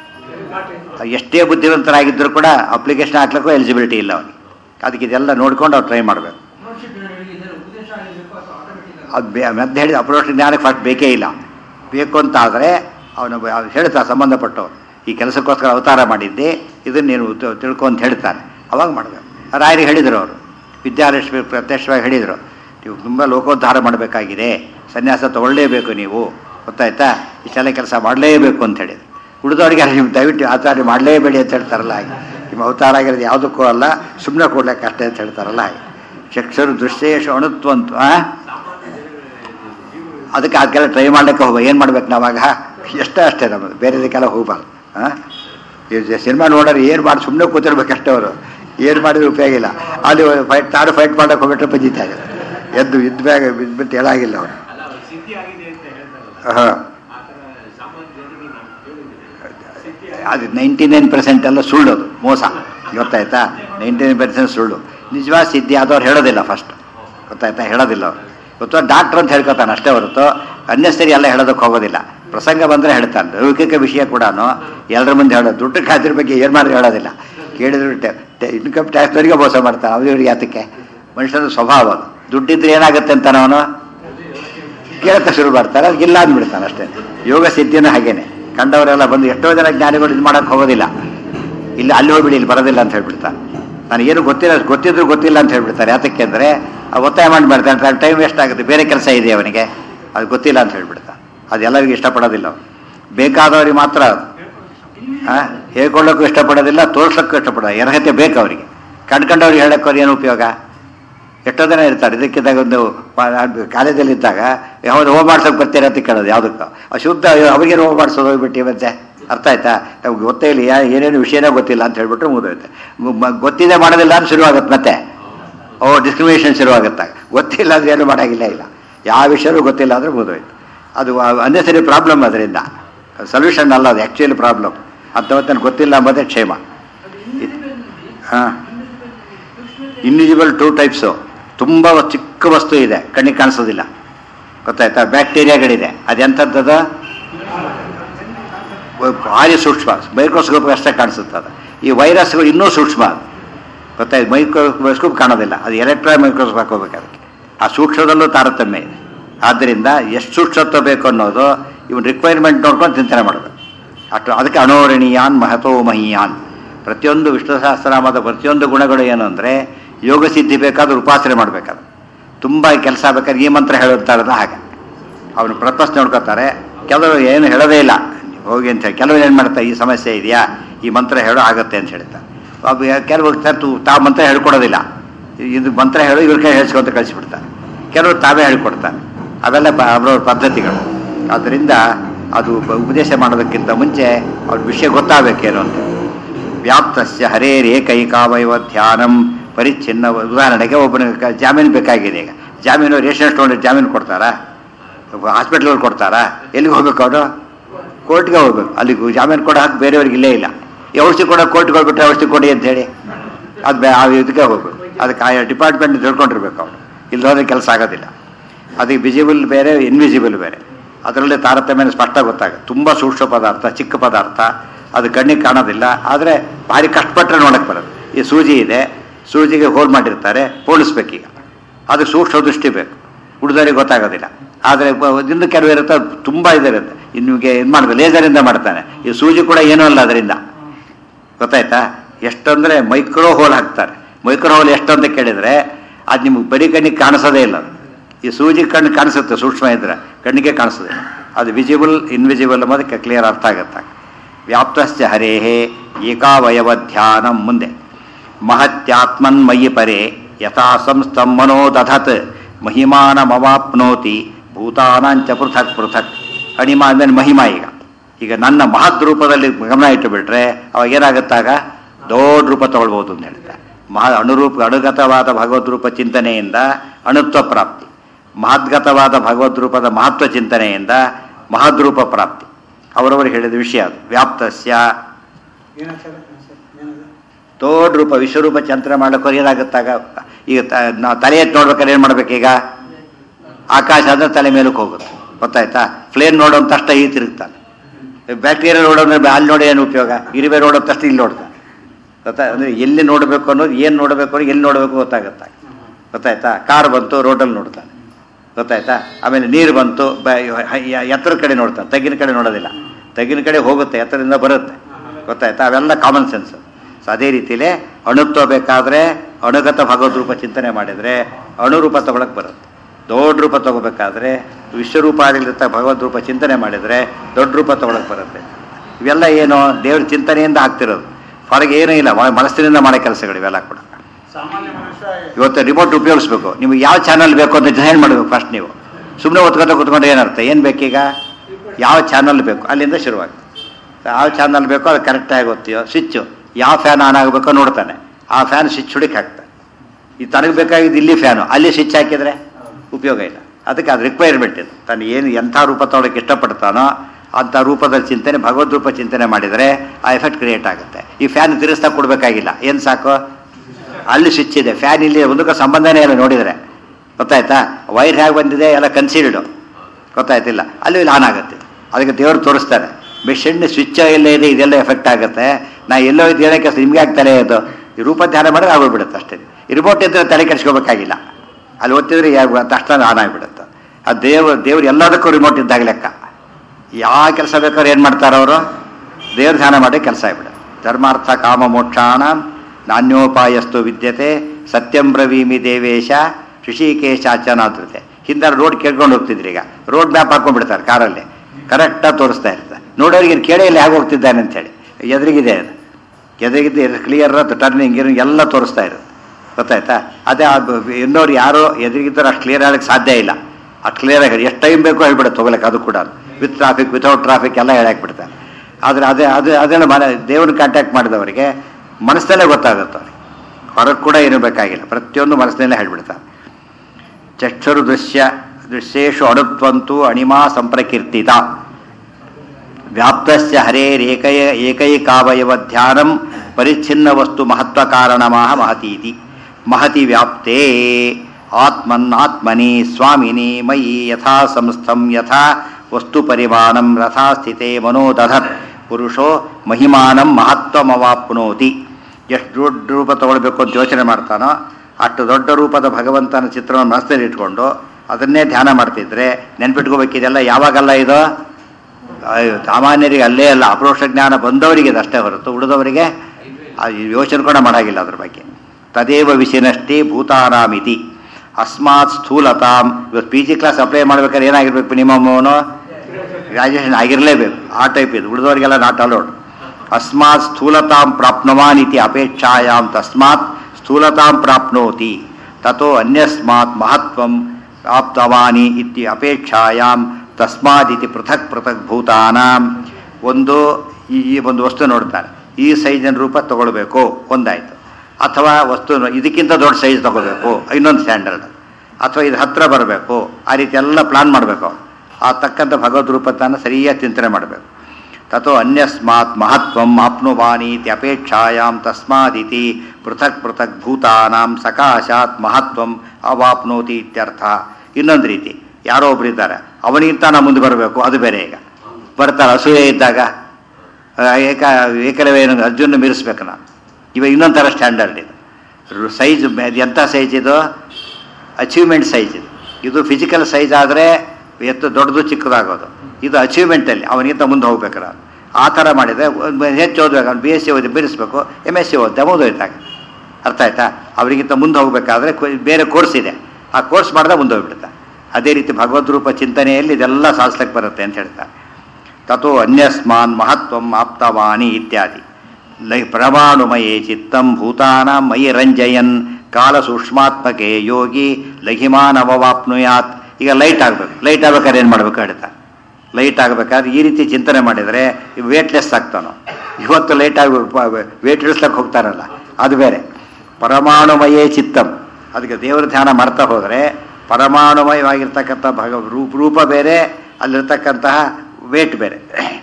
Speaker 1: ಎಷ್ಟೇ ಬುದ್ಧಿವಂತರಾಗಿದ್ದರೂ ಕೂಡ ಅಪ್ಲಿಕೇಶನ್ ಹಾಕ್ಲಿಕ್ಕೂ ಎಲಿಜಿಬಿಲಿಟಿ ಇಲ್ಲ ಅವನಿಗೆ ಅದಕ್ಕೆ ಇದೆಲ್ಲ ನೋಡ್ಕೊಂಡು ಅವ್ರು ಟ್ರೈ ಮಾಡಬೇಕು
Speaker 2: ಉಪದೇಶ ಆಗಿರ್ಬೇಕು ಅಥವಾ ಆಟೋಮೆಟಿಕ್
Speaker 1: ಅದು ಬೇ ಮತ್ತೆ ಹೇಳಿದ ಅಪ್ರೋಚ್ ಜ್ಞಾನಕ್ಕೆ ಫಸ್ಟ್ ಬೇಕೇ ಇಲ್ಲ ಬೇಕು ಅಂತ ಆದರೆ ಅವನು ಅವ್ನು ಹೇಳ್ತಾನೆ ಸಂಬಂಧಪಟ್ಟವ್ರು ಈ ಕೆಲಸಕ್ಕೋಸ್ಕರ ಅವತಾರ ಮಾಡಿದ್ದೆ ಇದನ್ನು ನೀನು ತ- ತಿಳ್ಕೊ ಅಂತ ಹೇಳ್ತಾನೆ ಅವಾಗ ಮಾಡಬೇಕು ರಾಯರಿಗೆ ಹೇಳಿದರು ಅವರು ವಿದ್ಯಾಲಕ್ಷ್ಮಿ ಪ್ರತ್ಯಕ್ಷವಾಗಿ ಹೇಳಿದರು ನೀವು ತುಂಬ ಲೋಕೋದ್ಧಾರ ಮಾಡಬೇಕಾಗಿದೆ ಸನ್ಯಾಸ ತಗೊಳ್ಳೇಬೇಕು ನೀವು ಗೊತ್ತಾಯ್ತಾ ಇಷ್ಟೆಲ್ಲ ಕೆಲಸ ಮಾಡಲೇಬೇಕು ಅಂತ ಹೇಳಿದ್ರು ಉಳಿದವರಿಗೆ ನೀವು ದಯವಿಟ್ಟು ಆಚಾರ್ಯ ಮಾಡಲೇಬೇಡಿ ಅಂತ ಹೇಳ್ತಾರಲ್ಲ ಹಾಗೆ ನಿಮ್ಮ ಅವತಾರ ಆಗಿರೋದು ಯಾವುದಕ್ಕೂ ಅಲ್ಲ ಸುಮ್ಮನೆ ಕೊಡ್ಲಿಕ್ಕೆ ಅಷ್ಟೇ ಅಂತ ಹೇಳ್ತಾರಲ್ಲ ಹಾಗೆ ಚಕ್ಷರು ದೃಶ್ಯೇಶು ಅಣುತ್ವಂತು ಆ ಅದಕ್ಕೆ ಅದಕ್ಕೆಲ್ಲ ಟ್ರೈ ಮಾಡ್ಲಿಕ್ಕೆ ಹೋಗ ಏನು ಮಾಡ್ಬೇಕು ನಾವಾಗ ಎಷ್ಟೇ ಅಷ್ಟೇ ನಮ್ಮದು ಬೇರೆದಕ್ಕೆಲ್ಲ ಹೋಗ್ಬಾರ್ದು ಹಾಂ ಸಿನಿಮಾ ನೋಡೋರು ಏನು ಮಾಡಿ ಸುಮ್ಮನೆ ಕೂತಿರ್ಬೇಕಷ್ಟೇ ಅವರು ಏನು ಮಾಡಿದ್ರೆ ಉಪಯೋಗ ಇಲ್ಲ ಅಲ್ಲಿ ಫೈಟ್ ತಾನು ಫೈಟ್ ಮಾಡಕ್ಕೆ ಹೋಗ್ಬಿಟ್ರೆ ಬಂದಿದ್ದಾರೆ ಎದ್ದು ಇದ್ದ ಬ್ಯಾಗ ಬಿದ್ದುಬಿಟ್ಟು ಹೇಳಾಗಿಲ್ಲ ಅವರು
Speaker 3: ಅಲ್ಲ ಅವ್ರು ಸಿದ್ಧಿ ಆಗಿದೆ ಅಂತ ಹೇಳ್ತಾರಲ್ಲ
Speaker 1: ಹಾಂ
Speaker 3: ಆ ಥರ ಸಾಮಾನ್ಯ ಜನರು ನಾವು ಕೇಳಿದ್ದೇವೆ ಸಿದ್ಧಿ
Speaker 1: ಅದು ನೈಂಟಿ ನೈನ್ ಪರ್ಸೆಂಟ್ ಎಲ್ಲ ಸುಳ್ಳು ಅದು ಮೋಸ ಗೊತ್ತಾಯ್ತಾ ನೈಂಟಿ ನೈನ್ ಪರ್ಸೆಂಟ್ ಸುಳ್ಳು ನಿಜವಾದ ಸಿದ್ಧಿ ಆದವ್ರು ಹೇಳೋದಿಲ್ಲ ಫಸ್ಟ್ ಗೊತ್ತಾಯ್ತಾ ಹೇಳೋದಿಲ್ಲ ಅವರು ಗೊತ್ತು ಡಾಕ್ಟ್ರ್ ಅಂತ ಹೇಳ್ಕೊತಾನೆ ಅಷ್ಟೇ ಹೊರತು ಅನ್ನೆಸರಿ ಎಲ್ಲ ಹೇಳೋದಕ್ಕೆ ಹೋಗೋದಿಲ್ಲ ಪ್ರಸಂಗ ಬಂದರೆ ಹೇಳ್ತಾನೆ ಲೌಕಿಕ ವಿಷಯ ಕೂಡ ಎಲ್ಲರ ಮುಂದೆ ಹೇಳೋದು ದುಡ್ಡು ಖಾತಿರ ಬಗ್ಗೆ ಏನು ಮಾಡಿದ್ರೆ ಹೇಳೋದಿಲ್ಲ ಕೇಳಿದ್ರು ಇನ್ಕಮ್ ಟ್ಯಾಕ್ಸ್ನವರಿಗೆ ಮೋಸ ಮಾಡ್ತಾನೆ ಅವ್ರಿಗೆ ಯಾತಕ್ಕೆ ಮನುಷ್ಯನ ಸ್ವಭಾವ ಅದು ದುಡ್ಡಿದ್ರೆ ಏನಾಗುತ್ತೆ ಅಂತಾನೆ ಅವನು ಕೇಳಕ್ಕೆ ಶುರು ಮಾಡ್ತಾರೆ ಅದಕ್ಕೆ ಇಲ್ಲ ಅಂದ್ಬಿಡ್ತಾನೆ ಅಷ್ಟೇ ಯೋಗ ಸಿದ್ಧಿನೂ ಹಾಗೇನೆ ಕಂಡವರೆಲ್ಲ ಬಂದು ಎಷ್ಟೋ ಜನ ಜ್ಞಾನಿಗಳು ಇದು ಮಾಡೋಕ್ಕೆ ಹೋಗೋದಿಲ್ಲ ಇಲ್ಲಿ ಅಲ್ಲಿ ಹೋಗ್ಬಿಡಿ ಇಲ್ಲಿ ಬರೋದಿಲ್ಲ ಅಂತ ಹೇಳ್ಬಿಡ್ತಾನೆ ನಾನು ಏನು ಗೊತ್ತಿಲ್ಲ ಗೊತ್ತಿದ್ರು ಗೊತ್ತಿಲ್ಲ ಅಂತ ಹೇಳ್ಬಿಡ್ತಾರೆ ಯಾತಕ್ಕೆ ಅಂದರೆ ಒತ್ತಾಯ ಮಾಡಿ ಮಾಡ್ತಾನೆ ಟೈಮ್ ವೇಸ್ಟ್ ಆಗುತ್ತೆ ಬೇರೆ ಕೆಲಸ ಇದೆ ಅವನಿಗೆ ಅದು ಗೊತ್ತಿಲ್ಲ ಅಂತ ಹೇಳ್ಬಿಡ್ತಾನೆ ಅದು ಎಲ್ಲರಿಗೂ ಇಷ್ಟಪಡೋದಿಲ್ಲ ಅವ್ನು ಬೇಕಾದವ್ರಿಗೆ ಮಾತ್ರ ಹಾಂ ಹೇಳ್ಕೊಳ್ಳೋಕ್ಕೂ ಇಷ್ಟಪಡೋದಿಲ್ಲ ತೋರ್ಸೋಕ್ಕೂ ಇಷ್ಟಪಡೋದು ಅರ್ಹತೆ ಬೇಕು ಅವರಿಗೆ ಕಂಡ್ಕೊಂಡವ್ರಿಗೆ ಹೇಳೋಕ್ಕೆ ಅವ್ರು ಏನು ಉಪಯೋಗ ಎಷ್ಟೋ ಜನ ಇರ್ತಾರೆ ಇದಕ್ಕಿದ್ದಾಗ ಒಂದು ಕಾಲೇಜಲ್ಲಿ ಇದ್ದಾಗ ಯಾವ್ದು ಹೋಮ್ ಮಾಡ್ಸೋಕೆ ಬರ್ತೀರಾ ಅಂತ ಕೇಳೋದು ಯಾವುದಕ್ಕೂ ಆ ಶುದ್ಧ ಅವರಿಗೆ ಹೋಮ್ ಮಾಡಿಸೋದು ಹೋಗ್ಬಿಟ್ಟು ಮತ್ತೆ ಅರ್ಥ ಆಯ್ತಾ ನಮ್ಗೆ ಗೊತ್ತೇ ಇಲ್ಲ ಯಾ- ಏನೇನು ವಿಷಯನೇ ಗೊತ್ತಿಲ್ಲ ಅಂತ ಹೇಳ್ಬಿಟ್ರೆ ಮುಗಿದೋಯ್ತೆ ಗೊತ್ತಿದೆ ಮಾಡೋದಿಲ್ಲ ಅಂತ ಶುರುವಾಗುತ್ತೆ ಮತ್ತೆ ಓ ಡಿಸ್ಕ್ರಿಮಿನೇಷನ್ ಶುರುವಾಗುತ್ತೆ ಗೊತ್ತಿಲ್ಲ ಅಂದ್ರೆ ಏನು ಮಾಡೋಂಗಿಲ್ಲ ಇಲ್ಲ ಯಾವ ವಿಷಯನೂ ಗೊತ್ತಿಲ್ಲ ಅಂದ್ರೆ ಮುಗಿದೋಯ್ತು ಅದು ಅನ್ನೆಸರಿ ಪ್ರಾಬ್ಲಮ್ ಅದರಿಂದ ಸೊಲ್ಯೂಷನ್ ಅಲ್ಲ ಅದು ಆ್ಯಕ್ಚುಲಿ ಪ್ರಾಬ್ಲಮ್ ಅಂಥವತ್ತನ್ನು ಗೊತ್ತಿಲ್ಲ ಅಂಬೋದೇ ಕ್ಷೇಮ ಹಾಂ ಇನ್ವಿಸಿಬಲ್ ಟೂ ಟೈಪ್ಸು ತುಂಬ ಚಿಕ್ಕ ವಸ್ತು ಇದೆ ಕಣ್ಣಿಗೆ ಕಾಣಿಸೋದಿಲ್ಲ ಗೊತ್ತಾಯ್ತಾ ಬ್ಯಾಕ್ಟೀರಿಯಾಗಳಿದೆ ಅದೆಂಥದ್ದದ ಭಾರಿ ಸೂಕ್ಷ್ಮ ಮೈಕ್ರೋಸ್ಕೋಪ್ ಅಷ್ಟೇ ಕಾಣಿಸುತ್ತೆ ಅದು ಈ ವೈರಸ್ಗಳು ಇನ್ನೂ ಸೂಕ್ಷ್ಮ ಅದು ಗೊತ್ತಾಯ್ತು ಮೈಕ್ರೋಸ್ಕೋಪ್ ಕಾಣೋದಿಲ್ಲ ಅದು ಎಲೆಕ್ಟ್ರಾನ್ ಮೈಕ್ರೋಸ್ಕೋಪ್ ಹಾಕೋಬೇಕು ಅದಕ್ಕೆ ಆ ಸೂಕ್ಷ್ಮದಲ್ಲೂ ತಾರತಮ್ಯ ಇದೆ ಆದ್ದರಿಂದ ಎಷ್ಟು ಸೂಕ್ಷ್ಮತ್ವ ಬೇಕು ಅನ್ನೋದು ಇವನ್ ರಿಕ್ವೈರ್ಮೆಂಟ್ ನೋಡ್ಕೊಂಡು ಚಿಂತನೆ ಮಾಡೋದು ಅಷ್ಟು ಅದಕ್ಕೆ ಅಣೋರಣೀಯಾನ್ ಮಹತೋ ಮಹೀಯಾನ್ ಪ್ರತಿಯೊಂದು ವಿಷ್ಣು ಸಹಸ್ರನಾಮದ ಪ್ರತಿಯೊಂದು ಗುಣಗಳು ಏನು ಅಂದರೆ ಯೋಗ ಸಿದ್ಧಿ ಬೇಕಾದ್ರೆ ಉಪಾಸನೆ ಮಾಡಬೇಕಾದ್ರೆ ತುಂಬ ಕೆಲಸ ಬೇಕಾದ್ರೆ ಈ ಮಂತ್ರ ಹೇಳುತ್ತಾ ಇರೋದು ಹಾಗೆ ಅವನು ಪರ್ಪಸ್ ನೋಡ್ಕೋತಾರೆ ಕೆಲವರು ಏನು ಹೇಳೋದೇ ಇಲ್ಲ ಹೋಗಿ ಅಂತ ಹೇಳಿ ಕೆಲವರು ಏನು ಮಾಡ್ತಾರೆ ಈ ಸಮಸ್ಯೆ ಇದೆಯಾ ಈ ಮಂತ್ರ ಹೇಳೋ ಆಗತ್ತೆ ಅಂತ ಹೇಳ್ತಾರೆ ಒಬ್ಬ ಕೆಲವರು ತರ್ತು ತಾವು ಮಂತ್ರ ಹೇಳ್ಕೊಡೋದಿಲ್ಲ ಇದು ಮಂತ್ರ ಹೇಳು ಇವ್ರ ಕೈ ಹೇಳ್ಸ್ಕೊಂತ ಕಳಿಸ್ಬಿಡ್ತಾರೆ ಕೆಲವರು ತಾವೇ ಹೇಳ್ಕೊಡ್ತಾರೆ ಅವೆಲ್ಲ ಪ- ಅವ್ರವ್ರ ಪದ್ಧತಿಗಳು ಆದ್ದರಿಂದ ಅದು ಬ- ಉಪದೇಶ ಮಾಡೋದಕ್ಕಿಂತ ಮುಂಚೆ ಅವ್ರ ವಿಷಯ ಗೊತ್ತಾಗಬೇಕೇನು ಅಂತ ವ್ಯಾಪ್ತಸ್ಯ ಹರೇರೇಕೈಕಾವಯವ ಧ್ಯಾನಂ ಪರಿಚ್ಛಿನ್ನ ಉದಾಹರಣೆಗೆ ಒಬ್ಬನಿಗೆ ಕ- ಜಾಮೀನು ಬೇಕಾಗಿದೆ ಈಗ ಜಾಮೀನು ರೇಷನ್ ಸ್ಟೋರ್ ಜಾಮೀನು ಕೊಡ್ತಾರಾ ಹಾಸ್ಪಿಟ್ಲ್ಗಳು ಕೊಡ್ತಾರಾ ಎಲ್ಲಿಗೆ ಹೋಗ್ಬೇಕು ಅವರು ಕೋರ್ಟ್ಗೆ ಹೋಗ್ಬೇಕು ಅಲ್ಲಿಗೆ ಜಾಮೀನು ಕೊಡೋ ಹಾಕಿ ಬೇರೆಯವ್ರಿಗೆ ಇಲ್ಲೇ ಇಲ್ಲ ಈ ಔಷಧಿ ಕೊಡೋ ಕೋರ್ಟ್ಗೆ ಹೋಗ್ಬಿಟ್ರೆ ಔಷಧಿ ಕೊಡಿ ಅಂತ ಹೇಳಿ ಅದು ಬೇ- ಆ ಇದಕ್ಕೆ ಹೋಗ್ಬೇಕು ಅದಕ್ಕೆ ಆಯಾ ಡಿಪಾರ್ಟ್ಮೆಂಟ್ ತಿಳ್ಕೊಂಡಿರ್ಬೇಕು ಅವನು ಇಲ್ಲೋದ್ರೆ ಕೆಲಸ ಆಗೋದಿಲ್ಲ ಅದಕ್ಕೆ ವಿಸಿಬಲ್ ಬೇರೆ ಇನ್ವಿಸಿಬಲ್ ಬೇರೆ ಅದರಲ್ಲಿ ತಾರತಮ್ಯ ಸ್ಪಷ್ಟ ಗೊತ್ತಾಗುತ್ತೆ ತುಂಬ ಸೂಕ್ಷ್ಮ ಪದಾರ್ಥ ಚಿಕ್ಕ ಪದಾರ್ಥ ಅದು ಕಣ್ಣಿಗೆ ಕಾಣೋದಿಲ್ಲ ಆದರೆ ಭಾರಿ ಕಷ್ಟಪಟ್ಟರೆ ನೋಡಕ್ಕೆ ಬರೋದು ಈ ಸೂಜಿ ಇದೆ ಸೂಜಿಗೆ ಹೋಲ್ ಮಾಡಿರ್ತಾರೆ ಹೋಲಿಸ್ಬೇಕೀಗ ಅದಕ್ಕೆ ಸೂಕ್ಷ್ಮ ದೃಷ್ಟಿ ಬೇಕು ಉಳಿದವರಿಗೆ ಗೊತ್ತಾಗೋದಿಲ್ಲ ಆದರೆ ಇನ್ನು ಕೆಲವು ಇರುತ್ತೆ ತುಂಬ ಇದಿರುತ್ತೆ ನಿಮಗೆ ಇದು ಮಾಡೋದು ಲೇಸರಿಂದ ಮಾಡ್ತಾನೆ ಈ ಸೂಜಿ ಕೂಡ ಏನೂ ಅಲ್ಲ ಅದರಿಂದ ಗೊತ್ತಾಯ್ತಾ ಎಷ್ಟಂದ್ರೆ ಮೈಕ್ರೋ ಹೋಲ್ ಹಾಕ್ತಾರೆ ಮೈಕ್ರೋ ಹೋಲ್ ಎಷ್ಟು ಅಂತ ಕೇಳಿದ್ರೆ ಅದು ನಿಮ್ಗೆ ಬರೀ ಕಣ್ಣಿಗೆ ಕಾಣಿಸೋದೇ ಇಲ್ಲ ಅದು. ಈ ಸೂಜಿ ಕಣ್ಣು ಕಾಣಿಸುತ್ತೆ ಸೂಕ್ಷ್ಮ ಇದ್ರೆ ಕಣ್ಣಿಗೆ ಕಾಣಿಸೋದೇ ಇಲ್ಲ. ಅದು ವಿಸಿಬಲ್ ಇನ್ವಿಸಿಬಲ್ ಅನ್ನೋದಕ್ಕೆ ಕ್ಲಿಯರ್ ಅರ್ಥ ಆಗುತ್ತೆ ವ್ಯಾಪ್ತಶ್ಚ ಹರೇಹೇ ಏಕಾವಯವ ಧ್ಯಾನ ಮುಂದೆ ಮಹತ್ಯಾತ್ಮನ್ಮಯಿ ಪರೆ ಯಥಾ ಸಂಸ್ಥಂ ಮನೋ ದಧತ್ ಮಹಿಮಾನಮವಾಪ್ನೋತಿ ಭೂತಾನಾಂಚ ಪೃಥಕ್ ಪೃಥಕ್ ಅಣಿಮ ಅಂದರೆ ಮಹಿಮಾ ಈಗ ಈಗ ನನ್ನ ಮಹತ್ ರೂಪದಲ್ಲಿ ಗಮನ ಇಟ್ಟು ಬಿಟ್ರೆ ಅವಾಗ ಏನಾಗುತ್ತಾಗ ದೊಡ್ಡ ರೂಪ ತಗೊಳ್ಬೋದು ಅಂತ ಹೇಳ್ತಾರೆ ಮಹ ಅಣುರೂಪ ಅಣುಗತವಾದ ಭಗವದ್ ರೂಪ ಚಿಂತನೆಯಿಂದ ಅಣುತ್ವ ಪ್ರಾಪ್ತಿ ಮಹದ್ಗತವಾದ ಭಗವದ್ ರೂಪದ ಮಹತ್ವ ಚಿಂತನೆಯಿಂದ ಮಹದ್ರೂಪ ಪ್ರಾಪ್ತಿ ಅವರವರು ಹೇಳಿದ ವಿಷಯ ಅದು ವ್ಯಾಪ್ತಸ್ಯ ದೊಡ್ಡ ರೂಪ ವಿಶ್ವರೂಪ ಚಿಂತನೆ ಮಾಡ್ಲಿಕ್ಕೆ ಏನಾಗುತ್ತಾಗ ಈಗ ತ- ನಾವು ತಲೆ ಎತ್ತಿ ನೋಡ್ಬೇಕಾದ್ರೆ ಏನು ಮಾಡ್ಬೇಕೀಗ ಆಕಾಶ ಅಂದ್ರೆ ತಲೆ ಮೇಲಕ್ಕೆ ಹೋಗುತ್ತೆ ಗೊತ್ತಾಯ್ತಾ ಫ್ಲೇನ್ ನೋಡೋನ್ ತಕ್ಷಣ ಈ ತಿರುಗ್ತಾನೆ ಬ್ಯಾಕ್ಟೀರಿಯಾ ನೋಡೋದ್ರೆ ಅಲ್ಲಿ ನೋಡಿ ಏನು ಉಪಯೋಗ ಇರುವೆ ನೋಡೋ ತಕ್ಷಣ ಇಲ್ಲಿ ನೋಡ್ತಾನೆ ಗೊತ್ತಾ ಅಂದರೆ ಎಲ್ಲಿ ನೋಡಬೇಕು ಅನ್ನೋದು ಏನು ನೋಡಬೇಕು ಅನ್ನೋದು ಎಲ್ಲಿ ನೋಡಬೇಕು ಗೊತ್ತಾಗುತ್ತೆ ಗೊತ್ತಾಯ್ತಾ ಕಾರ್ ಬಂತು ರೋಡಲ್ಲಿ ನೋಡ್ತಾನೆ ಗೊತ್ತಾಯ್ತಾ ಆಮೇಲೆ ನೀರು ಬಂತು ಬ- ಯ- ಎತ್ತರ ಕಡೆ ನೋಡ್ತಾನೆ ತಗ್ಗಿನ ಕಡೆ ನೋಡೋದಿಲ್ಲ ತಗ್ಗಿನ ಕಡೆ ಹೋಗುತ್ತೆ ಎತ್ತರದಿಂದ ಬರುತ್ತೆ ಗೊತ್ತಾಯ್ತಾ ಅವೆಲ್ಲ ಕಾಮನ್ ಸೆನ್ಸ್ ಸೊ ಅದೇ ರೀತಿಲೇ ಅಣುತ್ವ ಬೇಕಾದರೆ ಅಣುಗತ ಭಗವದ್ ರೂಪ ಚಿಂತನೆ ಮಾಡಿದರೆ ಅಣುರೂಪ ತಗೊಳಕ್ಕೆ ಬರುತ್ತೆ ದೊಡ್ಡ ರೂಪ ತಗೋಬೇಕಾದ್ರೆ ವಿಶ್ವರೂಪ ಆಗಿರ್ತ ಭಗವದ್ ರೂಪ ಚಿಂತನೆ ಮಾಡಿದರೆ ದೊಡ್ಡ ರೂಪ ತಗೊಳಕ್ಕೆ ಬರುತ್ತೆ ಇವೆಲ್ಲ ಏನು ದೇವ್ರ ಚಿಂತನೆಯಿಂದ ಆಗ್ತಿರೋದು ಹೊರಗೆ ಏನೂ ಇಲ್ಲ ಮ- ಮನಸ್ಸಿನಿಂದ ಮಾಡೋ ಕೆಲಸಗಳು ಇವೆಲ್ಲ ಕೂಡ
Speaker 4: ಸಾಮಾನ್ಯ ಮನುಷ್ಯ
Speaker 1: ಇವತ್ತು ರಿಮೋಟ್ ಉಪಯೋಗಿಸ್ಬೇಕು ನಿಮಗೆ ಯಾವ ಚಾನಲ್ ಬೇಕು ಅಂತ ಡಿಸೈನ್ ಮಾಡಬೇಕು ಫಸ್ಟ್ ನೀವು ಸುಮ್ಮನೆ ಒತ್ಕೊತ ಕುತ್ಕೊಂಡು ಏನರ್ಥ ಏನು ಬೇಕೀಗ ಯಾವ ಚಾನಲ್ ಬೇಕು ಅಲ್ಲಿಂದ ಶುರುವಾಗುತ್ತೆ ಯಾವ ಚಾನಲ್ ಬೇಕೋ ಅದು ಕರೆಕ್ಟಾಗಿ ಗೊತ್ತೀಯೋ ಸ್ವಿಚ್ಚು ಯಾವ ಫ್ಯಾನ್ ಆನ್ ಆಗಬೇಕೋ ನೋಡ್ತಾನೆ ಆ ಫ್ಯಾನ್ ಸ್ವಿಚ್ ಹುಡುಕಿ ಹಾಕ್ತಾನೆ ಈ ತನಗೆ ಬೇಕಾಗಿದ್ದು ಇಲ್ಲಿ ಫ್ಯಾನು ಅಲ್ಲಿ ಸ್ವಿಚ್ ಹಾಕಿದರೆ ಉಪಯೋಗ ಇಲ್ಲ ಅದಕ್ಕೆ ಅದು ರಿಕ್ವೈರ್ಮೆಂಟ್ ಇದು ತಾನು ಏನು ಎಂಥ ರೂಪ ತಗೊಳಕ್ಕೆ ಇಷ್ಟಪಡ್ತಾನೋ ಅಂಥ ರೂಪದ ಚಿಂತನೆ ಭಗವದ್ ರೂಪ ಚಿಂತನೆ ಮಾಡಿದರೆ ಆ ಎಫೆಕ್ಟ್ ಕ್ರಿಯೇಟ್ ಆಗುತ್ತೆ ಈ ಫ್ಯಾನ್ ತಿರುಗಿಸ್ತಾ ಕೊಡಬೇಕಾಗಿಲ್ಲ ಏನು ಸಾಕು ಅಲ್ಲಿ ಸ್ವಿಚ್ ಇದೆ ಫ್ಯಾನ್ ಇಲ್ಲಿ ಒಂದಕ್ಕೆ ಸಂಬಂಧನೇ ಇಲ್ಲ ನೋಡಿದರೆ ಗೊತ್ತಾಯ್ತಾ ವೈರ್ ಹೇಗೆ ಬಂದಿದೆ ಎಲ್ಲ ಕನ್ಸೀಲ್ಡು ಗೊತ್ತಾಯ್ತಿಲ್ಲ ಅಲ್ಲಿ ಇಲ್ಲಿ ಆನ್ ಆಗುತ್ತೆ ಅದಕ್ಕೆ ದೇವರು ತೋರಿಸ್ತಾರೆ ಮೆಷಿನ್ ಸ್ವಿಚ್ ಎಲ್ಲ ಇದೆ ಇದೆಲ್ಲ ಎಫೆಕ್ಟ್ ಆಗುತ್ತೆ ನಾ ಎಲ್ಲೋ ಇದು ಹೇಳಕ್ಕೆ ನಿಮ್ಗೆ ಆಗ್ತಾರೆ ಅದು ಈ ರೂಪ ಧ್ಯಾನ ಮಾಡಿದ್ರೆ ಆಗೋಗ್ಬಿಡುತ್ತೆ ಅಷ್ಟೇ ಈ ರಿಮೋಟ್ ಇದ್ದರೆ ತಲೆ ಕೆಡಿಸ್ಕೋಬೇಕಾಗಿಲ್ಲ ಅಲ್ಲಿ ಒತ್ತಿದ್ರೆ ಯಾವ ತಕ್ಷಣ ಆನ್ ಆಗಿಬಿಡುತ್ತೆ ಆ ದೇವ್ರು ದೇವ್ರು ಎಲ್ಲದಕ್ಕೂ ರಿಮೋಟ್ ಇದ್ದಾಗ ಲೆಕ್ಕ ಯಾವ ಕೆಲಸ ಬೇಕಾದ್ರೆ ಏನು ಮಾಡ್ತಾರೆ ಅವರು ದೇವ್ರ ಧ್ಯಾನ ಮಾಡಿ ಕೆಲಸ ಆಗ್ಬಿಡುತ್ತೆ ಧರ್ಮಾರ್ಥ ಕಾಮ ಮೋಕ್ಷಾಣ ನಾಣ್ಯೋಪಾಯಸ್ತು ವಿದ್ಯತೆ ಸತ್ಯಂ ಬ್ರವೀಮಿ ದೇವೇಶ ಋಷಿಕೇಶಾಚನಾದೃತೆ ಹಿಂದೆ ರೋಡ್ ಕೇಳ್ಕೊಂಡು ಹೋಗ್ತಿದ್ರಿ ಈಗ ರೋಡ್ ಮ್ಯಾಪ್ ಹಾಕೊಂಡ್ಬಿಡ್ತಾರೆ ಕಾರಲ್ಲಿ ಕರೆಕ್ಟಾಗಿ ತೋರಿಸ್ತಾ ಇರ್ತಾರೆ ನೋಡೋರಿಗೆ ಕೇಳೇ ಇಲ್ಲ ಹೇಗೆ ಹೋಗ್ತಿದ್ದಾನೆ ಅಂತೇಳಿ ಎದುರಿಗಿದೆ ಅದು ಎದುರಿಗಿದ್ದು ಕ್ಲಿಯರ್ ಟರ್ನಿಂಗ್ ಎಲ್ಲ ತೋರಿಸ್ತಾ ಇರುತ್ತೆ ಗೊತ್ತಾಯ್ತಾ ಅದೇ ಆ ಬ- ಇನ್ನೋರು ಯಾರೋ ಎದುರಿಗಿದ್ದರೆ ಅಷ್ಟು ಕ್ಲಿಯರ್ ಆಗಕ್ಕೆ ಸಾಧ್ಯ ಇಲ್ಲ ಅಷ್ಟು ಕ್ಲಿಯರ್ ಆಗಿ ಎಷ್ಟು ಟೈಮ್ ಬೇಕೋ ಹೇಳ್ಬಿಡುತ್ತೆ ತೊಗೊಳಕ್ಕೆ ಅದು ಕೂಡ ವಿತ್ ಟ್ರಾಫಿಕ್ ವಿತೌಟ್ ಟ್ರಾಫಿಕ್ ಎಲ್ಲ ಹೇಳಾಕ್ಬಿಡ್ತಾರೆ ಆದರೆ ಅದೇ ಅದು ಅದನ್ನು ಮನ ದೇವ್ರನ್ನ ಕಾಂಟ್ಯಾಕ್ಟ್ ಮಾಡಿದವರಿಗೆ ಮನಸ್ಸಲ್ಲೇ ಗೊತ್ತಾಗುತ್ತೆ ಅವ್ರಿಗೆ ಹೊರಗೆ ಕೂಡ ಏನು ಬೇಕಾಗಿಲ್ಲ ಪ್ರತಿಯೊಂದು ಮನಸ್ಸಿನಲ್ಲೇ ಹೇಳ್ಬಿಡ್ತಾರೆ ಚಕ್ಷುರು ದೃಶ್ಯ ದೃಶ್ಯೇಶು ಅಣುತ್ವಂತು ಅಣಿಮಾ ಸಂಪ್ರಕೀರ್ತಿತ ವ್ಯಾಪ್ತಸ್ಯ ಹರೇರೇಕಯ ಏಕೈಕಾವಯವ ಧ್ಯಾನಂ ಪರಿಚ್ಛಿನ್ನ ವಸ್ತು ಮಹತ್ವ ಕಾರಣಮಾಹ ಮಹತೀತಿ ಮಹತಿ ವ್ಯಾಪ್ತೇ ಆತ್ಮನ್ನಾತ್ಮನಿ ಸ್ವಾಮಿನಿ ಮಯಿ ಯಥಾ ಸಂಸ್ಥಂ ಯಥಾ ವಸ್ತು ಪರಿಮಾಣಂ ರಥಾ ಸ್ಥಿತೆ ಮನೋದಧತ್ ಪುರುಷೋ ಮಹಿಮಾನಂ ಮಹತ್ವಮವಾಪ್ನೋತಿ ಎಷ್ಟು ದೊಡ್ಡ ರೂಪ ತಗೊಳ್ಬೇಕು ಅಂತ ಯೋಚನೆ ಮಾಡ್ತಾನೋ ಅಷ್ಟು ದೊಡ್ಡ ರೂಪದ ಭಗವಂತನ ಚಿತ್ರವನ್ನು ಮನಸ್ಸಲ್ಲಿ ಇಟ್ಕೊಂಡು ಅದನ್ನೇ ಧ್ಯಾನ ಮಾಡ್ತಿದ್ರೆ ನೆನ್ಪಿಟ್ಕೋಬೇಕಿದೆಲ್ಲ ಯಾವಾಗಲ್ಲ ಇದು ಅಯ್ಯೋ, ಸಾಮಾನ್ಯರಿಗೆ ಅಲ್ಲೇ ಅಲ್ಲ ಅಪರೋಕ್ಷ ಜ್ಞಾನ ಬಂದವರಿಗೆ ಇದಷ್ಟೇ ಹೊರತು ಉಳಿದವರಿಗೆ ಆ ಯೋಚನೆ ಕೂಡ ಮಾಡಾಗಿಲ್ಲ ಅದ್ರ ಬಗ್ಗೆ ತದೇವ ವಿಷಯನಷ್ಟೇ ಭೂತಾನಾಮಿತಿ ಅಸ್ಮಾತ್ ಸ್ಥೂಲತಾಂ ಇವತ್ತು ಪಿ ಜಿ ಕ್ಲಾಸ್ ಅಪ್ಲೈ ಮಾಡ್ಬೇಕಾದ್ರೆ ಏನಾಗಿರ್ಬೇಕು ಮಿನಿಮಮ್ ಅವನು ಗ್ರಾಜುಯೇಷನ್ ಆಗಿರಲೇಬೇಕು ಆ ಟೈಪ್ ಇದು ಉಳಿದವರಿಗೆಲ್ಲ ನಾಟ್ ಅಲೋಡ್ ಅಸ್ಮಾತ್ ಸ್ಥೂಲತಾಂ ಪ್ರಾಪ್ನವಾನ್ ಇತಿ ಅಪೇಕ್ಷಾಯಾಂ ತಸ್ಮಾತ್ ಸ್ಥೂಲತಾಂ ಪ್ರಾಪ್ನೋತಿ ತಥೋ ಅನ್ಯಸ್ಮಾತ್ ಮಹತ್ವಂ ಪ್ರಾಪ್ತವಾನಿ ಇತಿ ಅಪೇಕ್ಷಾಯಾಂ ತಸ್ಮಾದಿತಿ ಪೃಥಕ್ ಪೃಥಕ್ ಭೂತಾನಾಂ ಒಂದು ಈ ಈ ಒಂದು ವಸ್ತು ನೋಡ್ತಾರೆ ಈ ಸೈಜಿನ ರೂಪ ತಗೊಳ್ಬೇಕು ಒಂದಾಯ್ತು ಅಥವಾ ವಸ್ತು ಇದಕ್ಕಿಂತ ದೊಡ್ಡ ಸೈಜ್ ತಗೋಬೇಕು ಇನ್ನೊಂದು ಸ್ಟ್ಯಾಂಡರ್ಡ್ ಅಥವಾ ಇದು ಹತ್ರ ಬರಬೇಕು ಆ ರೀತಿ ಎಲ್ಲ ಪ್ಲಾನ್ ಮಾಡಬೇಕು ಅವನು ಆ ತಕ್ಕಂಥ ಭಗವದ್ ರೂಪತನ ಸರಿಯಾಗಿ ಚಿಂತನೆ ಮಾಡಬೇಕು ತಥೋ ಅನ್ಯಸ್ಮಾತ್ ಮಹತ್ವಂ ಆಪ್ನುವಾನೀತಿ ಅಪೇಕ್ಷಾಯಾಂ ತಸ್ಮಾದಿತಿ ಪೃಥಕ್ ಪೃಥಕ್ ಭೂತಾನಾಂ ಸಕಾಶಾತ್ ಮಹತ್ವಂ ಅವಾಪ್ನೋತಿ ಇತ್ಯರ್ಥ ಇನ್ನೊಂದು ರೀತಿ ಯಾರೋ ಒಬ್ರು ಇದ್ದಾರೆ ಅವನಿಗಿಂತ ನಾ ಮುಂದೆ ಬರಬೇಕು ಅದು ಬೇರೆ ಈಗ ಬರ್ತಾರೆ ಅಸೂಯೆ ಇದ್ದಾಗ ಆ, ಏಕ ಏಕಲವೇನು ಅರ್ಜುನ ಮೀರಿಸ್ಬೇಕು ನಾನು ಇವಾಗ ಇನ್ನೊಂದು ಥರ ಸ್ಟ್ಯಾಂಡರ್ಡ್ ಇದು ಸೈಜ್ ಎಂಥ ಸೈಜ್ ಇದು ಅಚೀವ್ಮೆಂಟ್ ಸೈಜ್ ಇದು ಇದು ಫಿಸಿಕಲ್ ಸೈಜ್ ಆದರೆ ಎತ್ತು ದೊಡ್ಡದು ಚಿಕ್ಕದಾಗೋದು ಇದು ಅಚೀವ್ಮೆಂಟಲ್ಲಿ ಅವನಿಗಿಂತ ಮುಂದೆ ಹೋಗ್ಬೇಕು ನಾನು ಆ ಥರ ಮಾಡಿದರೆ ಒಂದ್ ಹೆಚ್ಚು ಓದ್ಬೇಕು ಅವ್ನು ಬಿ ಎಸ್ ಸಿ ಓದಿ ಬೀರಿಸ್ಬೇಕು ಎಮ್ ಎಸ್ ಸಿ ಓದಿ ಮುಗಿದೋಯ್ತಾಗ ಅರ್ಥ ಆಯ್ತಾ ಅವರಿಗಿಂತ ಮುಂದೆ ಹೋಗಬೇಕಾದ್ರೆ ಬೇರೆ ಕೋರ್ಸ್ ಇದೆ ಆ ಕೋರ್ಸ್ ಮಾಡಿದ್ರೆ ಮುಂದೆ ಹೋಗ್ಬಿಡ್ತಾ ಅದೇ ರೀತಿ ಭಗವದ್ರೂಪ ಚಿಂತನೆಯಲ್ಲಿ ಇದೆಲ್ಲ ಸಾಧಿಸ್ಲಿಕ್ಕೆ ಬರುತ್ತೆ ಅಂತ ಹೇಳ್ತಾರೆ ತಥೋ ಅನ್ಯಸ್ಮಾನ್ ಮಹತ್ವಂ ಆಪ್ತವಾನಿ ಇತ್ಯಾದಿ ಲೈ ಪರಮಾಣುಮಯೇ ಚಿತ್ತಂ ಭೂತಾನಾಂ ಮಯಿ ರಂಜಯನ್ ಕಾಲ ಸೂಕ್ಷ್ಮಾತ್ಮಕೆ ಯೋಗಿ ಲಘಿಮಾನವವಾಪ್ನುಯಾತ್ ಈಗ ಲೈಟ್ ಆಗಬೇಕು ಲೈಟ್ ಆಗ್ಬೇಕಾದ್ರೆ ಏನು ಮಾಡ್ಬೇಕು ಹೇಳ್ತಾ ಲೈಟ್ ಆಗಬೇಕಾದ್ರೆ ಈ ರೀತಿ ಚಿಂತನೆ ಮಾಡಿದರೆ ವೇಟ್ಲೆಸ್ ಆಗ್ತಾನೋ ಇವತ್ತು ಲೈಟ್ ಆಗಿ ವೇಟ್ ಇಳಿಸ್ಲಕ್ಕೆ ಹೋಗ್ತಾರಲ್ಲ ಅದು ಬೇರೆ ಪರಮಾಣುಮಯೇ ಚಿತ್ತಂ ಅದಕ್ಕೆ ದೇವರ ಧ್ಯಾನ ಮಾಡ್ತಾ ಹೋದರೆ ಪರಮಾಣುಮಯವಾಗಿರ್ತಕ್ಕಂಥ ಭಗ ರೂಪ ರೂಪ ಬೇರೆ ಅಲ್ಲಿರ್ತಕ್ಕಂತಹ ವೇಟ್ ಬೇರೆ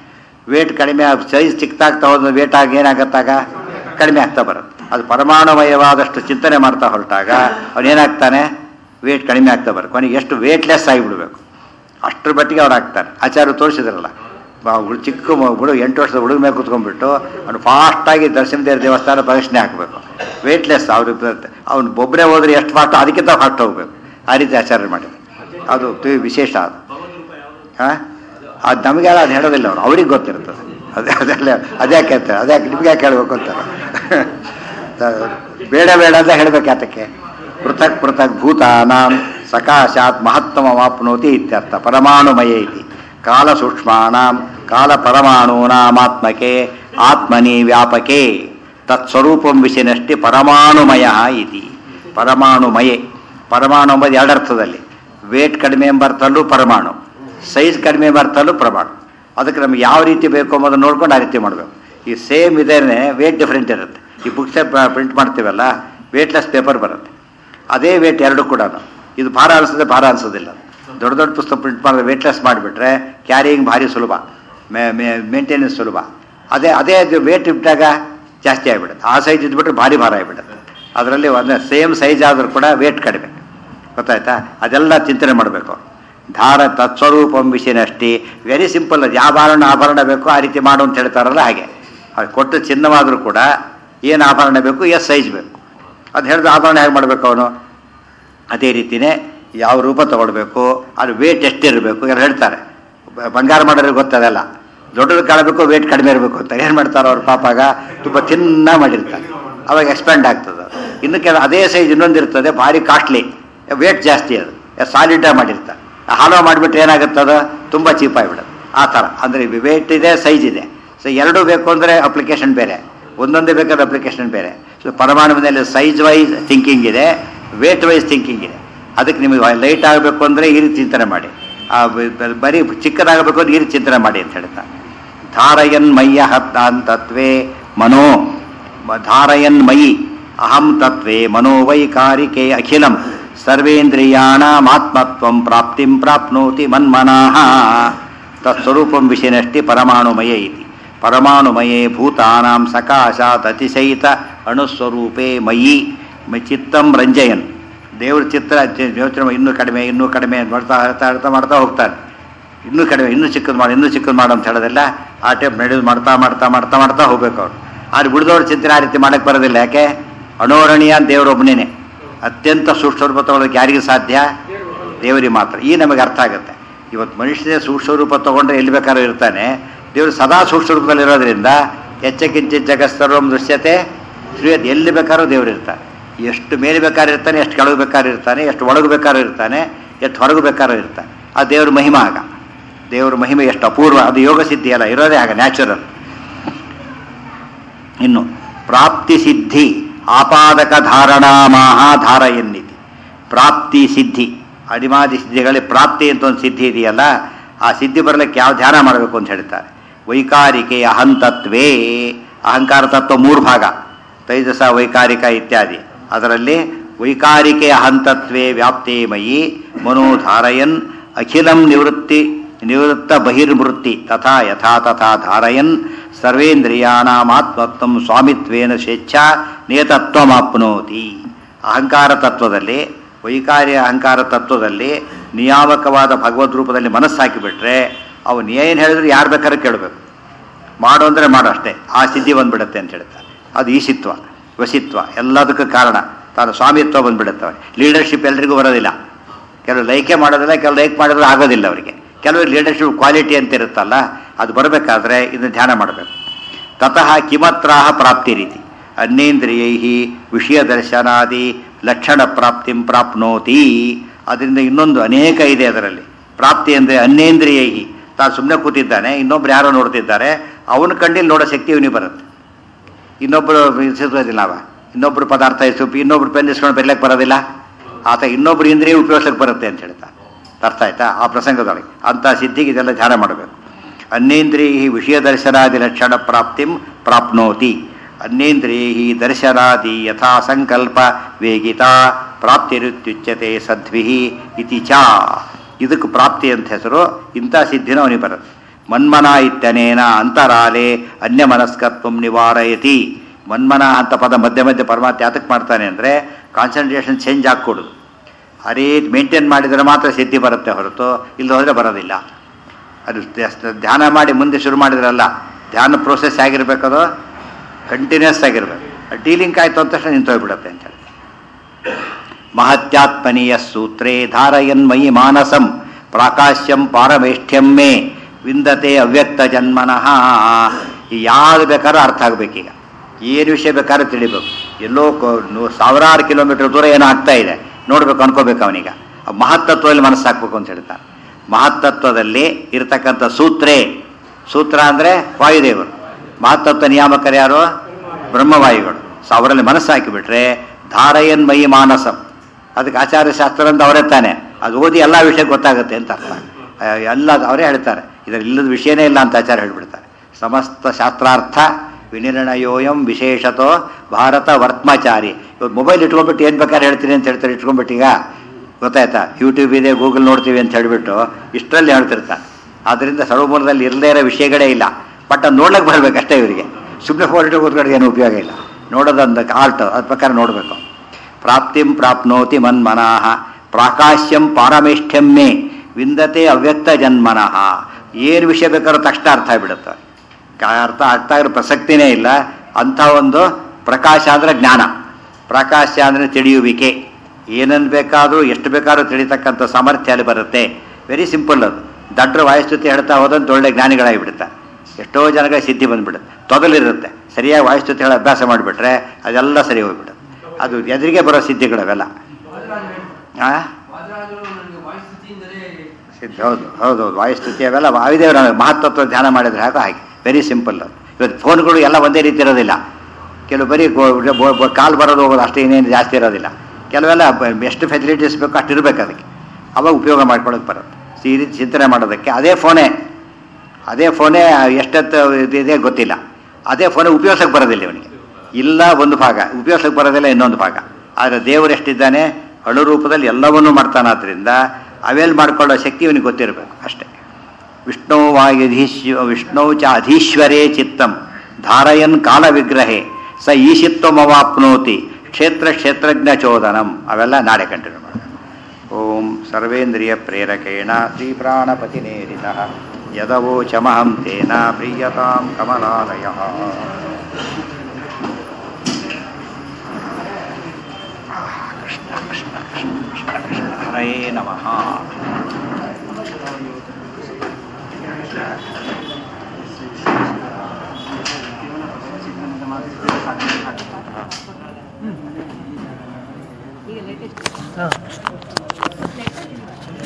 Speaker 1: ವೇಟ್ ಕಡಿಮೆ ಸೈಜ್ ಚಿಕ್ಕದಾಗ್ತಾ ಹೋದ ವೇಟ್ ಆಗಿ ಏನಾಗತ್ತಾಗ ಕಡಿಮೆ ಆಗ್ತಾ ಬರುತ್ತೆ ಅದು ಪರಮಾಣುಮಯವಾದಷ್ಟು ಚಿಂತನೆ ಮಾಡ್ತಾ ಹೊರಟಾಗ ಅವನೇನಾಗ್ತಾನೆ ವೇಟ್ ಕಡಿಮೆ ಆಗ್ತಾ ಬರುತ್ತೆ ಕೊನೆಗೆ ಎಷ್ಟು ವೇಟ್ಲೆಸ್ ಆಗಿಬಿಡ್ಬೇಕು ಅಷ್ಟರ ಮಟ್ಟಿಗೆ ಅವ್ರು ಆಗ್ತಾರೆ ಆಚಾರ್ಯರು ತೋರಿಸಿದ್ರಲ್ಲ ಬಾ- ಹುಡ್- ಚಿಕ್ಕ ಮ- ಹುಡುಗ ಎಂಟು ವರ್ಷದ ಹುಡುಗ ಮೇಲೆ ಕೂತ್ಕೊಂಡ್ಬಿಟ್ಟು ಅವ್ನು ಫಾಸ್ಟಾಗಿ ದರ್ಶನದೇವ್ರ ದೇವಸ್ಥಾನ ಪ್ರದಕ್ಷಿಣೆ ಹಾಕಬೇಕು ವೇಟ್ಲೆಸ್ ಅವ್ರು ಅವ್ನು ಒಬ್ಬರೇ ಹೋದ್ರೆ ಎಷ್ಟು ಫಾಸ್ಟ್ ಅದಕ್ಕಿಂತ ಫಾಸ್ಟ್ ಹೋಗ್ಬೇಕು ಆ ರೀತಿ ಆಚಾರ್ಯ ಮಾಡಿದ್ರು ಅದು ತಿ- ವಿಶೇಷ ಅದು ಹಾಂ ಅದು ನಮಗೆಲ್ಲ ಅದು ಹೇಳೋದಿಲ್ಲ ಅವ್ರು ಅವ್ರಿಗೆ ಗೊತ್ತಿರ್ತದೆ ಅದೇ ಅದೆಲ್ಲ ಅದ್ಯಾಕೆ ಹೇಳ್ತಾರೆ ಅದ್ಯಾಕೆ ನಿಮ್ಗೆ ಯಾಕೆ ಹೇಳ್ಬೇಕು ಅಂತಾರೆ ಬೇಡ ಬೇಡ ಅಂತ ಹೇಳ್ಬೇಕು ಯಾತಕ್ಕೆ ಪೃಥಕ್ ಪೃಥಕ್ ಭೂತಾನಾಂ ಸಕಾಶಾತ್ ಮಹತ್ತಮವಾಪ್ನೋತಿ ಇತ್ಯರ್ಥ ಪರಮಾಣುಮಯ ಇತಿ ಕಾಲ ಸೂಕ್ಷ್ಮಾಣಾಂ ಕಾಲ ಪರಮಾಣೂನಾಮಾತ್ಮಕೆ ಆತ್ಮನಿ ವ್ಯಾಪಕೆ ತತ್ಸ್ವರೂಪಂ ವಿಷಯನಷ್ಟೇ ಪರಮಾಣುಮಯ ಇತಿ ಪರಮಾಣುಮಯೇ ಪರಮಾಣು ಎಂಬುದು ಎರಡರ್ಥದಲ್ಲಿ ವೇಟ್ ಕಡಿಮೆ ಎಂಬ ಅರ್ಥಲ್ಲೂ ಪರಮಾಣು ಸೈಜ್ ಕಡಿಮೆ ಎಂಬ ಅರ್ಥಲ್ಲೂ ಪರಮಾಣು ಅದಕ್ಕೆ ನಮ್ಗೆ ಯಾವ ರೀತಿ ಬೇಕು ಎಂಬುದನ್ನು ನೋಡ್ಕೊಂಡು ಆ ರೀತಿ ಮಾಡಬೇಕು ಈ ಸೇಮ್ ಇದೇನೆ ವೇಟ್ ಡಿಫ್ರೆಂಟ್ ಇರುತ್ತೆ ಈ ಬುಕ್ಸ್ ಪ್ರಿಂಟ್ ಮಾಡ್ತೀವಲ್ಲ ವೇಟ್ಲೆಸ್ ಪೇಪರ್ ಬರುತ್ತೆ ಅದೇ ವೇಟ್ ಎರಡು ಕೂಡ ಇದು ಭಾರ ಅನಿಸೋದೇ ಭಾರ ಅನಿಸೋದಿಲ್ಲ ದೊಡ್ಡ ದೊಡ್ಡ ಪುಸ್ತಕ ಪ್ರಿಂಟ್ ಮಾಡಿದ್ರೆ ವೇಟ್ಲೆಸ್ ಮಾಡಿಬಿಟ್ರೆ ಕ್ಯಾರಿಯಿಂಗ್ ಭಾರಿ ಸುಲಭ ಮೇಂಟೆನೆನ್ಸ್ ಸುಲಭ ಅದೇ ಅದೇ ಅದು ವೇಟ್ ಇಟ್ಟಾಗ ಜಾಸ್ತಿ ಆಗಿಬಿಡುತ್ತೆ ಆ ಸೈಜ್ ಇದ್ಬಿಟ್ರೆ ಭಾರಿ ಭಾರ ಆಗಿಬಿಡುತ್ತೆ ಅದರಲ್ಲಿ ಒಂದು ಸೇಮ್ ಸೈಜ್ ಆದರೂ ಕೂಡ ವೇಟ್ ಕಡಿಮೆ ಗೊತ್ತಾಯ್ತಾ ಅದೆಲ್ಲ ಚಿಂತನೆ ಮಾಡಬೇಕು ಧಾರ ತತ್ಸ್ವರೂಪಂ ವಿಷಯನಷ್ಟೇ ವೆರಿ ಸಿಂಪಲ್ ಅದು ಯಾವ ಆಭರಣ ಆಭರಣ ಬೇಕು ಆ ರೀತಿ ಮಾಡು ಅಂತ ಹೇಳ್ತಾರಲ್ಲ ಹಾಗೆ ಅದು ಕೊಟ್ಟು ಚಿನ್ನವಾದರೂ ಕೂಡ ಏನು ಆಭರಣ ಬೇಕು ಎಷ್ಟು ಸೈಜ್ ಬೇಕು ಅದು ಹೇಳಿದ್ರೆ ಆಭರಣ ಹೇಗೆ ಮಾಡಬೇಕು ಅವನು ಅದೇ ರೀತಿಯೇ ಯಾವ ರೂಪ ತಗೊಳ್ಬೇಕು ಅದು ವೇಟ್ ಎಷ್ಟಿರಬೇಕು ಎಲ್ಲ ಹೇಳ್ತಾರೆ ಬ- ಬಂಗಾರ ಮಾಡೋರಿಗೆ ಗೊತ್ತದಲ್ಲ ದೊಡ್ಡದು ಕಾಣಬೇಕು ವೇಟ್ ಕಡಿಮೆ ಇರಬೇಕು ಅಂತ ಏನು ಮಾಡ್ತಾರೆ ಅವ್ರ ಪಾಪಾಗ ತುಂಬ ತಿನ್ನ ಮಾಡಿರ್ತಾರೆ ಅವಾಗ ಎಕ್ಸ್ಪ್ಯಾಂಡ್ ಆಗ್ತದೆ ಅದು. ಇನ್ನು ಕೆಲ ಅದೇ ಸೈಜ್ ಇನ್ನೊಂದು ಇರ್ತದೆ ಭಾರಿ ಕಾಸ್ಟ್ಲಿ ವೇಟ್ ಜಾಸ್ತಿ ಅದು ಸಾಲಿಡಾಗಿ ಮಾಡಿರ್ತಾರೆ ಹಾಲೋ ಮಾಡಿಬಿಟ್ರೆ ಏನಾಗುತ್ತದ ತುಂಬ ಚೀಪ್ ಆಗಿಬಿಡುತ್ತೆ ಆ ಥರ ಅಂದರೆ ವೇಟ್ ಇದೆ ಸೈಜ್ ಇದೆ ಸೊ ಎರಡೂ ಬೇಕು ಅಂದರೆ ಅಪ್ಲಿಕೇಶನ್ ಬೇರೆ ಒಂದೊಂದೇ ಬೇಕಾದ್ರೆ ಅಪ್ಲಿಕೇಶನ್ ಬೇರೆ ಸೊ ಪರಮಾಣುವಿನಲ್ಲಿ ಸೈಜ್ ವೈಸ್ ಥಿಂಕಿಂಗ್ ಇದೆ ವೇಟ್ ವೈಸ್ ಥಿಂಕಿಂಗ್ ಇದೆ ಅದಕ್ಕೆ ನಿಮಗೆ ಲೈಟ್ ಆಗಬೇಕು ಅಂದರೆ ಈ ರೀತಿ ಚಿಂತನೆ ಮಾಡಿ ಆ ಬ- ಬ- ಬರೀ ಚಿಕ್ಕದಾಗಬೇಕು ಅಂದ್ರೆ ಈ ರೀತಿ ಚಿಂತನೆ ಮಾಡಿ ಅಂತ ಹೇಳ್ತಾ ಧಾರಯನ್ ಮಯ್ಯ ಹತ್ತಾಂತತ್ವೇ ಮನೋ ಮ- ಧಾರಯನ್ ಮಯಿ ಅಹಂ ತತ್ವೇ ಮನೋವೈಕಾರಿಕೆ ಅಖಿಲಂ ಸರ್ವೇಂದ್ರಿಯಾಣಾತ್ಮತ್ವಂ ಪ್ರಾಪ್ತಿಂ ಪ್ರಾಪ್ನೋತಿ ಮನ್ಮನಃ ತತ್ಸ್ವರೂಪಂ ವಿಷಯನಷ್ಟಿ ಪರಮಾಣುಮಯ ಇತಿ ಪರಮಾಣುಮಯೇ ಭೂತಾನಾಂ ಸಕಾಶಾತ್ ಅತಿಶಯಿತ ಅಣುಸ್ವರೂಪೇ ಮಯಿ ಮ- ಚಿತ್ತಂ ರಂಜಯನ್ ದೇವ್ರ ಚಿತ್ರ ಚ- ಯೋಚನೆ ಮಾಡಿ, ಇನ್ನೂ ಕಡಿಮೆ ಇನ್ನೂ ಕಡಿಮೆ ಅಂತ ಮಾಡ್ತಾ ಹೇಳ್ತಾ ಹೇಳ್ತಾ ಮಾಡ್ತಾ ಹೋಗ್ತಾನೆ ಇನ್ನೂ ಕಡಿಮೆ ಇನ್ನೂ ಚಿಕ್ಕದು ಮಾಡಿ ಇನ್ನೂ ಚಿಕ್ಕದು ಮಾಡು ಅಂತ ಹೇಳೋದಿಲ್ಲ ಆ ಟೈಪ್ ನಡೆದು ಮಾಡ್ತಾ ಮಾಡ್ತಾ ಮಾಡ್ತಾ ಮಾಡ್ತಾ ಹೋಗ್ಬೇಕು ಅವ್ರು ಆದ್ರೆ ಬಿಡಿದವ್ರ ಚಿಂತನೆ ಆ ರೀತಿ ಮಾಡಕ್ಕೆ ಬರೋದಿಲ್ಲ ಯಾಕೆ ಅಣೋರಣೀಯ ದೇವರೊಬ್ಬನೇ ಅತ್ಯಂತ ಸೂಕ್ಷ್ಮ ರೂಪ ತಗೊಳ್ಳೋಕೆ ಯಾರಿಗೆ ಸಾಧ್ಯ ದೇವರಿಗೆ ಮಾತ್ರ ಈ ನಮಗೆ ಅರ್ಥ ಆಗುತ್ತೆ ಇವತ್ತು ಮನುಷ್ಯನೇ ಸೂಕ್ಷ್ಮ ರೂಪ ತಗೊಂಡ್ರೆ ಎಲ್ಲಿ ಬೇಕಾದ್ರೂ ಇರ್ತಾನೆ ದೇವರು ಸದಾ ಸೂಕ್ಷ್ಮ ರೂಪದಲ್ಲಿ ಇರೋದ್ರಿಂದ ಹೆಚ್ಚಕ್ಕಿಂಚ ಜಗತ್ಸರ್ವಂ ದೃಶ್ಯತೆ ಶ್ರೀಯತ್ ಎಲ್ಲಿ ಬೇಕಾದ್ರೂ ದೇವರು ಇರ್ತಾನೆ ಎಷ್ಟು ಮೇಲೆ ಬೇಕಾದ್ರೆ ಇರ್ತಾನೆ ಎಷ್ಟು ಕೆಳಗೆ ಬೇಕಾದ್ರೆ ಇರ್ತಾನೆ ಎಷ್ಟು ಒಳಗೆ ಬೇಕಾದ್ರೂ ಇರ್ತಾನೆ ಎಷ್ಟು ಹೊರಗೆ ಬೇಕಾದ್ರೂ ಇರ್ತಾನೆ ಆ ದೇವ್ರ ಮಹಿಮ ಆಗ ದೇವರ ಮಹಿಮೆ ಎಷ್ಟು ಅಪೂರ್ವ ಅದು ಯೋಗ ಸಿದ್ಧಿ ಅಲ್ಲ ಇರೋದೇ ಆಗ ನ್ಯಾಚುರಲ್ ಇನ್ನು ಪ್ರಾಪ್ತಿ ಸಿದ್ಧಿ ಆಪಾದಕ ಧಾರಣಾಮಾಹ ಧಾರಯನ್ನಿತಿ ಪ್ರಾಪ್ತಿ ಸಿದ್ಧಿ ಅಡಿಮಾದಿ ಸಿದ್ಧಿಗಳಿಗೆ ಪ್ರಾಪ್ತಿ ಅಂತ ಒಂದು ಸಿದ್ಧಿ ಇದೆಯಲ್ಲ ಆ ಸಿದ್ಧಿ ಬರಲಿಕ್ಕೆ ಯಾವ ಧ್ಯಾನ ಮಾಡಬೇಕು ಅಂತ ಹೇಳ್ತಾರೆ ವೈಕಾರಿಕೆ ಅಹಂತತ್ವೇ ಅಹಂಕಾರ ತತ್ವ ಮೂರು ಭಾಗ ತೈಜಸ ವೈಕಾರಿಕ ಇತ್ಯಾದಿ ಅದರಲ್ಲಿ ವೈಕಾರಿಕೆ ಅಹಂತತ್ವೇ ವ್ಯಾಪ್ತೇ ಮಯಿ ಮನೋಧಾರಯನ್ ಅಖಿಲಂ ನಿವೃತ್ತಿ ನಿವೃತ್ತ ಬಹಿರ್ವೃತ್ತಿ ತಥಾ ಯಥಾ ತಥಾ ಧಾರಯನ್ ಸರ್ವೇಂದ್ರಿಯಾಣಾತ್ಮತ್ವಂ ಸ್ವಾಮಿತ್ವೇನ ಸ್ವೇಚ್ಛಾ ನೇತತ್ವಮಾಪ್ನೋತಿ ಅಹಂಕಾರ ತತ್ವದಲ್ಲಿ ವೈಕಾರ್ಯ ಅಹಂಕಾರ ತತ್ವದಲ್ಲಿ ನಿಯಾಮಕವಾದ ಭಗವದ್ ರೂಪದಲ್ಲಿ ಮನಸ್ಸು ಹಾಕಿಬಿಟ್ರೆ ಅವನು ಏನು ಹೇಳಿದ್ರು ಯಾರು ಬೇಕಾದ್ರೂ ಕೇಳಬೇಕು ಮಾಡು ಅಂದರೆ ಮಾಡು ಅಷ್ಟೇ ಆ ಸಿದ್ಧಿ ಬಂದ್ಬಿಡುತ್ತೆ ಅಂತ ಹೇಳ್ತಾರೆ ಅದು ಈಶಿತ್ವ ವಶಿತ್ವ ಎಲ್ಲದಕ್ಕೂ ಕಾರಣ ತಾನು ಸ್ವಾಮಿತ್ವ ಬಂದ್ಬಿಡುತ್ತೆ ಅವನಿಗೆ ಲೀಡರ್ಶಿಪ್ ಎಲ್ರಿಗೂ ಬರೋದಿಲ್ಲ ಕೆಲವು ಲೈಕೆ ಮಾಡೋದಿಲ್ಲ ಕೆಲವು ಲೈಕ್ ಮಾಡಿದ್ರೆ ಆಗೋದಿಲ್ಲ ಅವರಿಗೆ ಕೆಲವು ಲೀಡರ್ಶಿಪ್ ಕ್ವಾಲಿಟಿ ಅಂತ ಇರುತ್ತಲ್ಲ ಅದು ಬರಬೇಕಾದ್ರೆ ಇದನ್ನು ಧ್ಯಾನ ಮಾಡಬೇಕು ತತಃ ಕಿಮತ್ರಾಹ ಪ್ರಾಪ್ತಿ ರೀತಿ ಅನ್ನೇಂದ್ರಿಯೈ ವಿಷಯ ದರ್ಶನಾದಿ ಲಕ್ಷಣ ಪ್ರಾಪ್ತಿಂ ಪ್ರಾಪ್ನೋತಿ ಅದರಿಂದ ಇನ್ನೊಂದು ಅನೇಕ ಇದೆ ಅದರಲ್ಲಿ ಪ್ರಾಪ್ತಿ ಅಂದರೆ ಅನ್ನೇಂದ್ರಿಯೈ ತಾನು ಸುಮ್ಮನೆ ಕೂತಿದ್ದಾನೆ ಇನ್ನೊಬ್ರು ಯಾರೋ ನೋಡ್ತಿದ್ದಾರೆ ಅವನ ಕಣ್ಣಿಲ್ ನೋಡೋ ಶಕ್ತಿ ಇವನಿಗೆ ಬರುತ್ತೆ ಇನ್ನೊಬ್ಬರು ಇಸಿರೋದಿಲ್ಲ ಅವ ಇನ್ನೊಬ್ರು ಪದಾರ್ಥ ಇಸು ಇನ್ನೊಬ್ರು ಪೆನ್ ಇಸ್ಕೊಂಡು ಬರ್ಲಿಕ್ಕೆ ಬರೋದಿಲ್ಲ ಆತ ಇನ್ನೊಬ್ರು ಇಂದ್ರಿಯ ಉಪಯೋಗಿಸಕ್ಕೆ ಬರುತ್ತೆ ಅಂತ ಹೇಳ್ತಾ ಅರ್ಥ ಆಯ್ತಾ ಆ ಪ್ರಸಂಗದೊಳಗೆ ಅಂಥ ಸಿದ್ಧಿಗೆ ಇದೆಲ್ಲ ಧ್ಯಾನ ಮಾಡಬೇಕು ಅನ್ನೇಂದ್ರಿಯ ವಿಷಯ ದರ್ಶನಾದಿ ಲಕ್ಷಣ ಪ್ರಾಪ್ತಿಂ ಪ್ರಾಪ್ನೋತಿ ಅನ್ನೇಂದ್ರಿಯ ದರ್ಶನಾದಿ ಯಥಾ ಸಂಕಲ್ಪ ವೇಗಿತ ಪ್ರಾಪ್ತಿರುತ್ಯುಚ್ಯತೆ ಸದ್ಭಿ ಇತಿ ಚ ಇದಕ್ಕೆ ಪ್ರಾಪ್ತಿ ಅಂತ ಹೆಸರು ಇಂಥ ಸಿದ್ಧಿನ ಅವನಿಗೆ ಬರುತ್ತೆ ಮನ್ಮನ ಇತ್ಯನೇನ ಅಂತರಾಲೆ ಅನ್ಯ ಮನಸ್ಕತ್ವಂ ನಿವಾರಯತಿ ಮನ್ಮನ ಅಂತ ಪದ ಮಧ್ಯೆ ಮಧ್ಯೆ ಪರಮಾತ್ಮ ಯಾತಕ್ಕೆ ಮಾಡ್ತಾನೆ ಅಂದರೆ ಕಾನ್ಸಂಟ್ರೇಷನ್ ಚೇಂಜ್ ಆಗಿಕೊಡುದು ಆ ರೀತಿ ಮೇಂಟೈನ್ ಮಾಡಿದರೆ ಮಾತ್ರ ಸಿದ್ಧಿ ಬರುತ್ತೆ ಹೊರತು ಇಲ್ಲಿ ಹೋದರೆ ಬರೋದಿಲ್ಲ ಅದು ಧ್ಯ- ಧ್ಯಾನ ಮಾಡಿ ಮುಂದೆ ಶುರು ಮಾಡಿದ್ರಲ್ಲ ಧ್ಯಾನ ಪ್ರೋಸೆಸ್ ಆಗಿರ್ಬೇಕದು ಕಂಟಿನ್ಯೂಸ್ ಆಗಿರ್ಬೇಕು ಡೀಲಿಂಗ್ ಆಯಿತು ಅಂತ ತಕ್ಷಣ ನಿಂತೋಗ್ಬಿಡುತ್ತೆ ಅಂತ ಹೇಳಿ ಮಹತ್ಯಾತ್ಮನೀಯ ಸೂತ್ರೇ ಧಾರಯನ್ಮಯಿ ಮಾನಸಂ ಪ್ರಾಕಾಶ್ಯಂ ಪಾರಮೇಷ್ಠ್ಯಂ ಮೇ ವಿಂದತೆ ಅವ್ಯಕ್ತ ಜನ್ಮನಃ ಯಾವುದು ಬೇಕಾದ್ರೂ ಅರ್ಥ ಆಗಬೇಕೀಗ ಏನು ವಿಷಯ ಬೇಕಾದ್ರೂ ತಿಳಿಬೇಕು ಎಲ್ಲೋ ಕೊ- ನೂ- ಸಾವಿರಾರು ಕಿಲೋಮೀಟರ್ ದೂರ ಏನೋ ಆಗ್ತಾ ಇದೆ ನೋಡ್ಬೇಕು ಅನ್ಕೋಬೇಕು ಅವನೀಗ ಆ ಮಹತ್ತತ್ವದಲ್ಲಿ ಮನಸ್ಸು ಹಾಕ್ಬೇಕು ಅಂತ ಹೇಳ್ತಾರೆ ಮಹತ್ತತ್ವದಲ್ಲಿ ಇರತಕ್ಕಂಥ ಸೂತ್ರೇ ಸೂತ್ರ ಅಂದರೆ ವಾಯುದೇವರು ಮಹತ್ತತ್ವ ನಿಯಾಮಕರು ಯಾರು ಬ್ರಹ್ಮವಾಯುಗಳು ಸೊ ಅವರಲ್ಲಿ ಮನಸ್ಸು ಹಾಕಿಬಿಟ್ರೆ ಧಾರಯನ್ ಮಯಿ ಮಾನಸಂ ಅದಕ್ಕೆ ಆಚಾರ್ಯ ಶಾಸ್ತ್ರ ಅಂತ ಅವರೇ ತಾನೆ ಅದು ಓದಿ ಎಲ್ಲ ವಿಷಯ ಗೊತ್ತಾಗುತ್ತೆ ಅಂತ ಅರ್ಥ ಆ, ಎಲ್ಲ ಅವರೇ ಹೇಳ್ತಾರೆ ಇದರಲ್ಲಿ ಇಲ್ಲದ ವಿಷಯನೇ ಇಲ್ಲ ಅಂತ ಆಚಾರ್ಯ ಹೇಳ್ಬಿಡ್ತಾರೆ ಸಮಸ್ತ ಶಾಸ್ತ್ರಾರ್ಥ ವಿನಿರ್ಣಯೋಯಂ ವಿಶೇಷತೋ ಭಾರತ ವರ್ತ್ಮಾಚಾರಿ ಇವತ್ತು ಮೊಬೈಲ್ ಇಟ್ಕೊಂಡ್ಬಿಟ್ಟು ಏನು ಬೇಕಾದ್ರೆ ಹೇಳ್ತೀನಿ ಅಂತ ಹೇಳ್ತಾರೆ ಇಟ್ಕೊಂಡ್ಬಿಟ್ಟು ಈಗ ಗೊತ್ತಾಯ್ತಾ ಯೂಟ್ಯೂಬ್ ಇದೆ ಗೂಗಲ್ ನೋಡ್ತೀವಿ ಅಂತ ಹೇಳಿಬಿಟ್ಟು ಇಷ್ಟರಲ್ಲಿ ಹೇಳ್ತಿರ್ತಾನೆ ಆದ್ದರಿಂದ ಸರ್ವಮೂಲದಲ್ಲಿ ಇರದೇ ಇರೋ ವಿಷಯಗಳೇ ಇಲ್ಲ ಬಟ್ ಅದು ನೋಡ್ಲಿಕ್ಕೆ ಬರಬೇಕು ಅಷ್ಟೇ ಇವರಿಗೆ ಸುಮ್ಮನೆ ಫೋನ್ ಇಟ್ಟು ಕೂತ್ಕೊಂಡು ಏನು ಉಪಯೋಗ ಇಲ್ಲ ನೋಡೋದೊಂದು ಆರ್ಟ್ ಅದ್ ಪ್ರಕಾರ ನೋಡಬೇಕು ಪ್ರಾಪ್ತಿಂ ಪ್ರಾಪ್ನೋತಿ ಮನ್ಮನಃ ಪ್ರಾಕಾಶ್ಯಂ ಪಾರಮೇಷ್ಠ್ಯಂ ಮೇ ವಿಂದತೆ ಅವ್ಯಕ್ತ ಜನ್ಮನಃ ಏನು ವಿಷಯ ಬೇಕಾದ್ರೂ ತಕ್ಷಣ ಅರ್ಥ ಆಗಿಬಿಡುತ್ತೆ ಕಾ- ಅರ್ಥ ಅರ್ಥ ಆಗಿರೋ ಪ್ರಸಕ್ತಿನೇ ಇಲ್ಲ ಅಂಥ ಒಂದು ಪ್ರಕಾಶ ಅಂದರೆ ಜ್ಞಾನ ಪ್ರಕಾಶ ಅಂದರೆ ತಿಳಿಯುವಿಕೆ ಏನನ್ನು ಬೇಕಾದರೂ ಎಷ್ಟು ಬೇಕಾದ್ರೂ ತಿಳಿತಕ್ಕಂಥ ಸಾಮರ್ಥ್ಯ ಅಲ್ಲಿ ಬರುತ್ತೆ ವೆರಿ ಸಿಂಪಲ್ ಅದು ದಡ್ರ ವಾಯುಸ್ತುತಿ ಹೇಳ್ತಾ ಹೋದಂತ ಒಳ್ಳೆ ಜ್ಞಾನಿಗಳಾಗಿಬಿಡುತ್ತೆ ಎಷ್ಟೋ ಜನಗಳ ಸಿದ್ಧಿ ಬಂದ್ಬಿಡುತ್ತೆ ತೊದಲಿರುತ್ತೆ ಸರಿಯಾಗಿ ವಾಯುಸ್ತುತಿ ಹೇಳೋ ಅಭ್ಯಾಸ ಮಾಡಿಬಿಟ್ರೆ ಅದೆಲ್ಲ ಸರಿ ಹೋಗ್ಬಿಡುತ್ತೆ ಅದು ಎದುರಿಗೆ ಬರೋ ಸಿದ್ಧಿಗಳವೆಲ್ಲ
Speaker 2: ವಾದರಾಜ ಹೇಳಿ-
Speaker 1: ಆ
Speaker 2: ವಾದರಾಜರು ನನಗೆ ವಾಯುಸ್ಥಿತಿಯಿಂದಲೇ
Speaker 1: ಸಿದ್ಧ ಹೌದು ಹೌದು ಹೌದು ವಾಯುಸ್ತುತಿ ಅವೆಲ್ಲ ವಾಯುದೇವರ ಮಹತ್ತತ್ವ ಧ್ಯಾನ ಮಾಡಿದ್ರೆ ಹಾಗೆ ಹಾಗೆ ವೆರಿ ಸಿಂಪಲ್ ಇವತ್ತು ಫೋನ್ಗಳು ಎಲ್ಲ ಒಂದೇ ರೀತಿ ಇರೋದಿಲ್ಲ ಕೆಲವು ಬರೀ ಕಾಲ್ ಬರೋದು ಹೋಗೋದು ಅಷ್ಟೇ ಇನ್ನೇನು ಜಾಸ್ತಿ ಇರೋದಿಲ್ಲ ಕೆಲವೆಲ್ಲ ಬ- ಎಷ್ಟು ಫೆಸಿಲಿಟೀಸ್ ಬೇಕೋ ಅಷ್ಟು ಇರಬೇಕು ಅದಕ್ಕೆ ಅವಾಗ ಉಪಯೋಗ ಮಾಡ್ಕೊಳ್ಳೋಕೆ ಬರುತ್ತೆ ಸೊ ಈ ರೀತಿ ಚಿಂತನೆ ಮಾಡೋದಕ್ಕೆ ಅದೇ ಫೋನೇ ಅದೇ ಫೋನೇ ಎಷ್ಟೊತ್ತು ಇದೆ ಗೊತ್ತಿಲ್ಲ ಅದೇ ಫೋನೇ ಉಪಯೋಗಕ್ಕೆ ಬರೋದಿಲ್ಲ ಇವನಿಗೆ ಇಲ್ಲ ಒಂದು ಭಾಗ ಉಪಯೋಗಕ್ಕೆ ಬರೋದಿಲ್ಲ ಇನ್ನೊಂದು ಭಾಗ ಆದರೆ ದೇವರು ಎಷ್ಟಿದ್ದಾನೆ ಅಣು ರೂಪದಲ್ಲಿ ಎಲ್ಲವನ್ನೂ ಮಾಡ್ತಾನಾದ್ರಿಂದ ಅವೆಲ್ ಮಾಡ್ಕೊಳ್ಳೋ ಶಕ್ತಿ ಇವನಿಗೆ ಗೊತ್ತಿರಬೇಕು ಅಷ್ಟೇ ವಿಷ್ಣುವಾಯುಧೀಶ್ವ ವಿಷ್ಣು ಚ ಅಧೀಶ್ವರೇ ಚಿತ್ತಂ ಧಾರಯನ್ ಕಾಲ ವಿಗ್ರಹೇ ಸ ಈಶಿತ್ವಮವಾಪ್ನೋತಿ ಕ್ಷೇತ್ರ ಕ್ಷೇತ್ರಜ್ಞ ಚೋದನಂ ಅವೆಲ್ಲ ನಾಳೆ ಕಂಟಿನ್ಯೂ ಮಾಡೋಣ ಓಂ ಸರ್ವೇಂದ್ರಿಯ ಪ್ರೇರಕೇಣ ಶ್ರೀಪ್ರಾಣಪತಿನೇರಿತ ಯದವೋಚಮಹಂ ತೇನ ಪ್ರೀಯತಾಂ ಕಮಲಾಲಯ ಕೃಷ್ಣ ಕೃಷ್ಣ ಕೃಷ್ಣ ಕೃಷ್ಣ ಕೃಷ್ಣ ಹರೇ ನಮಃ
Speaker 2: ಈಗ ಲೇಟೆಸ್ಟ್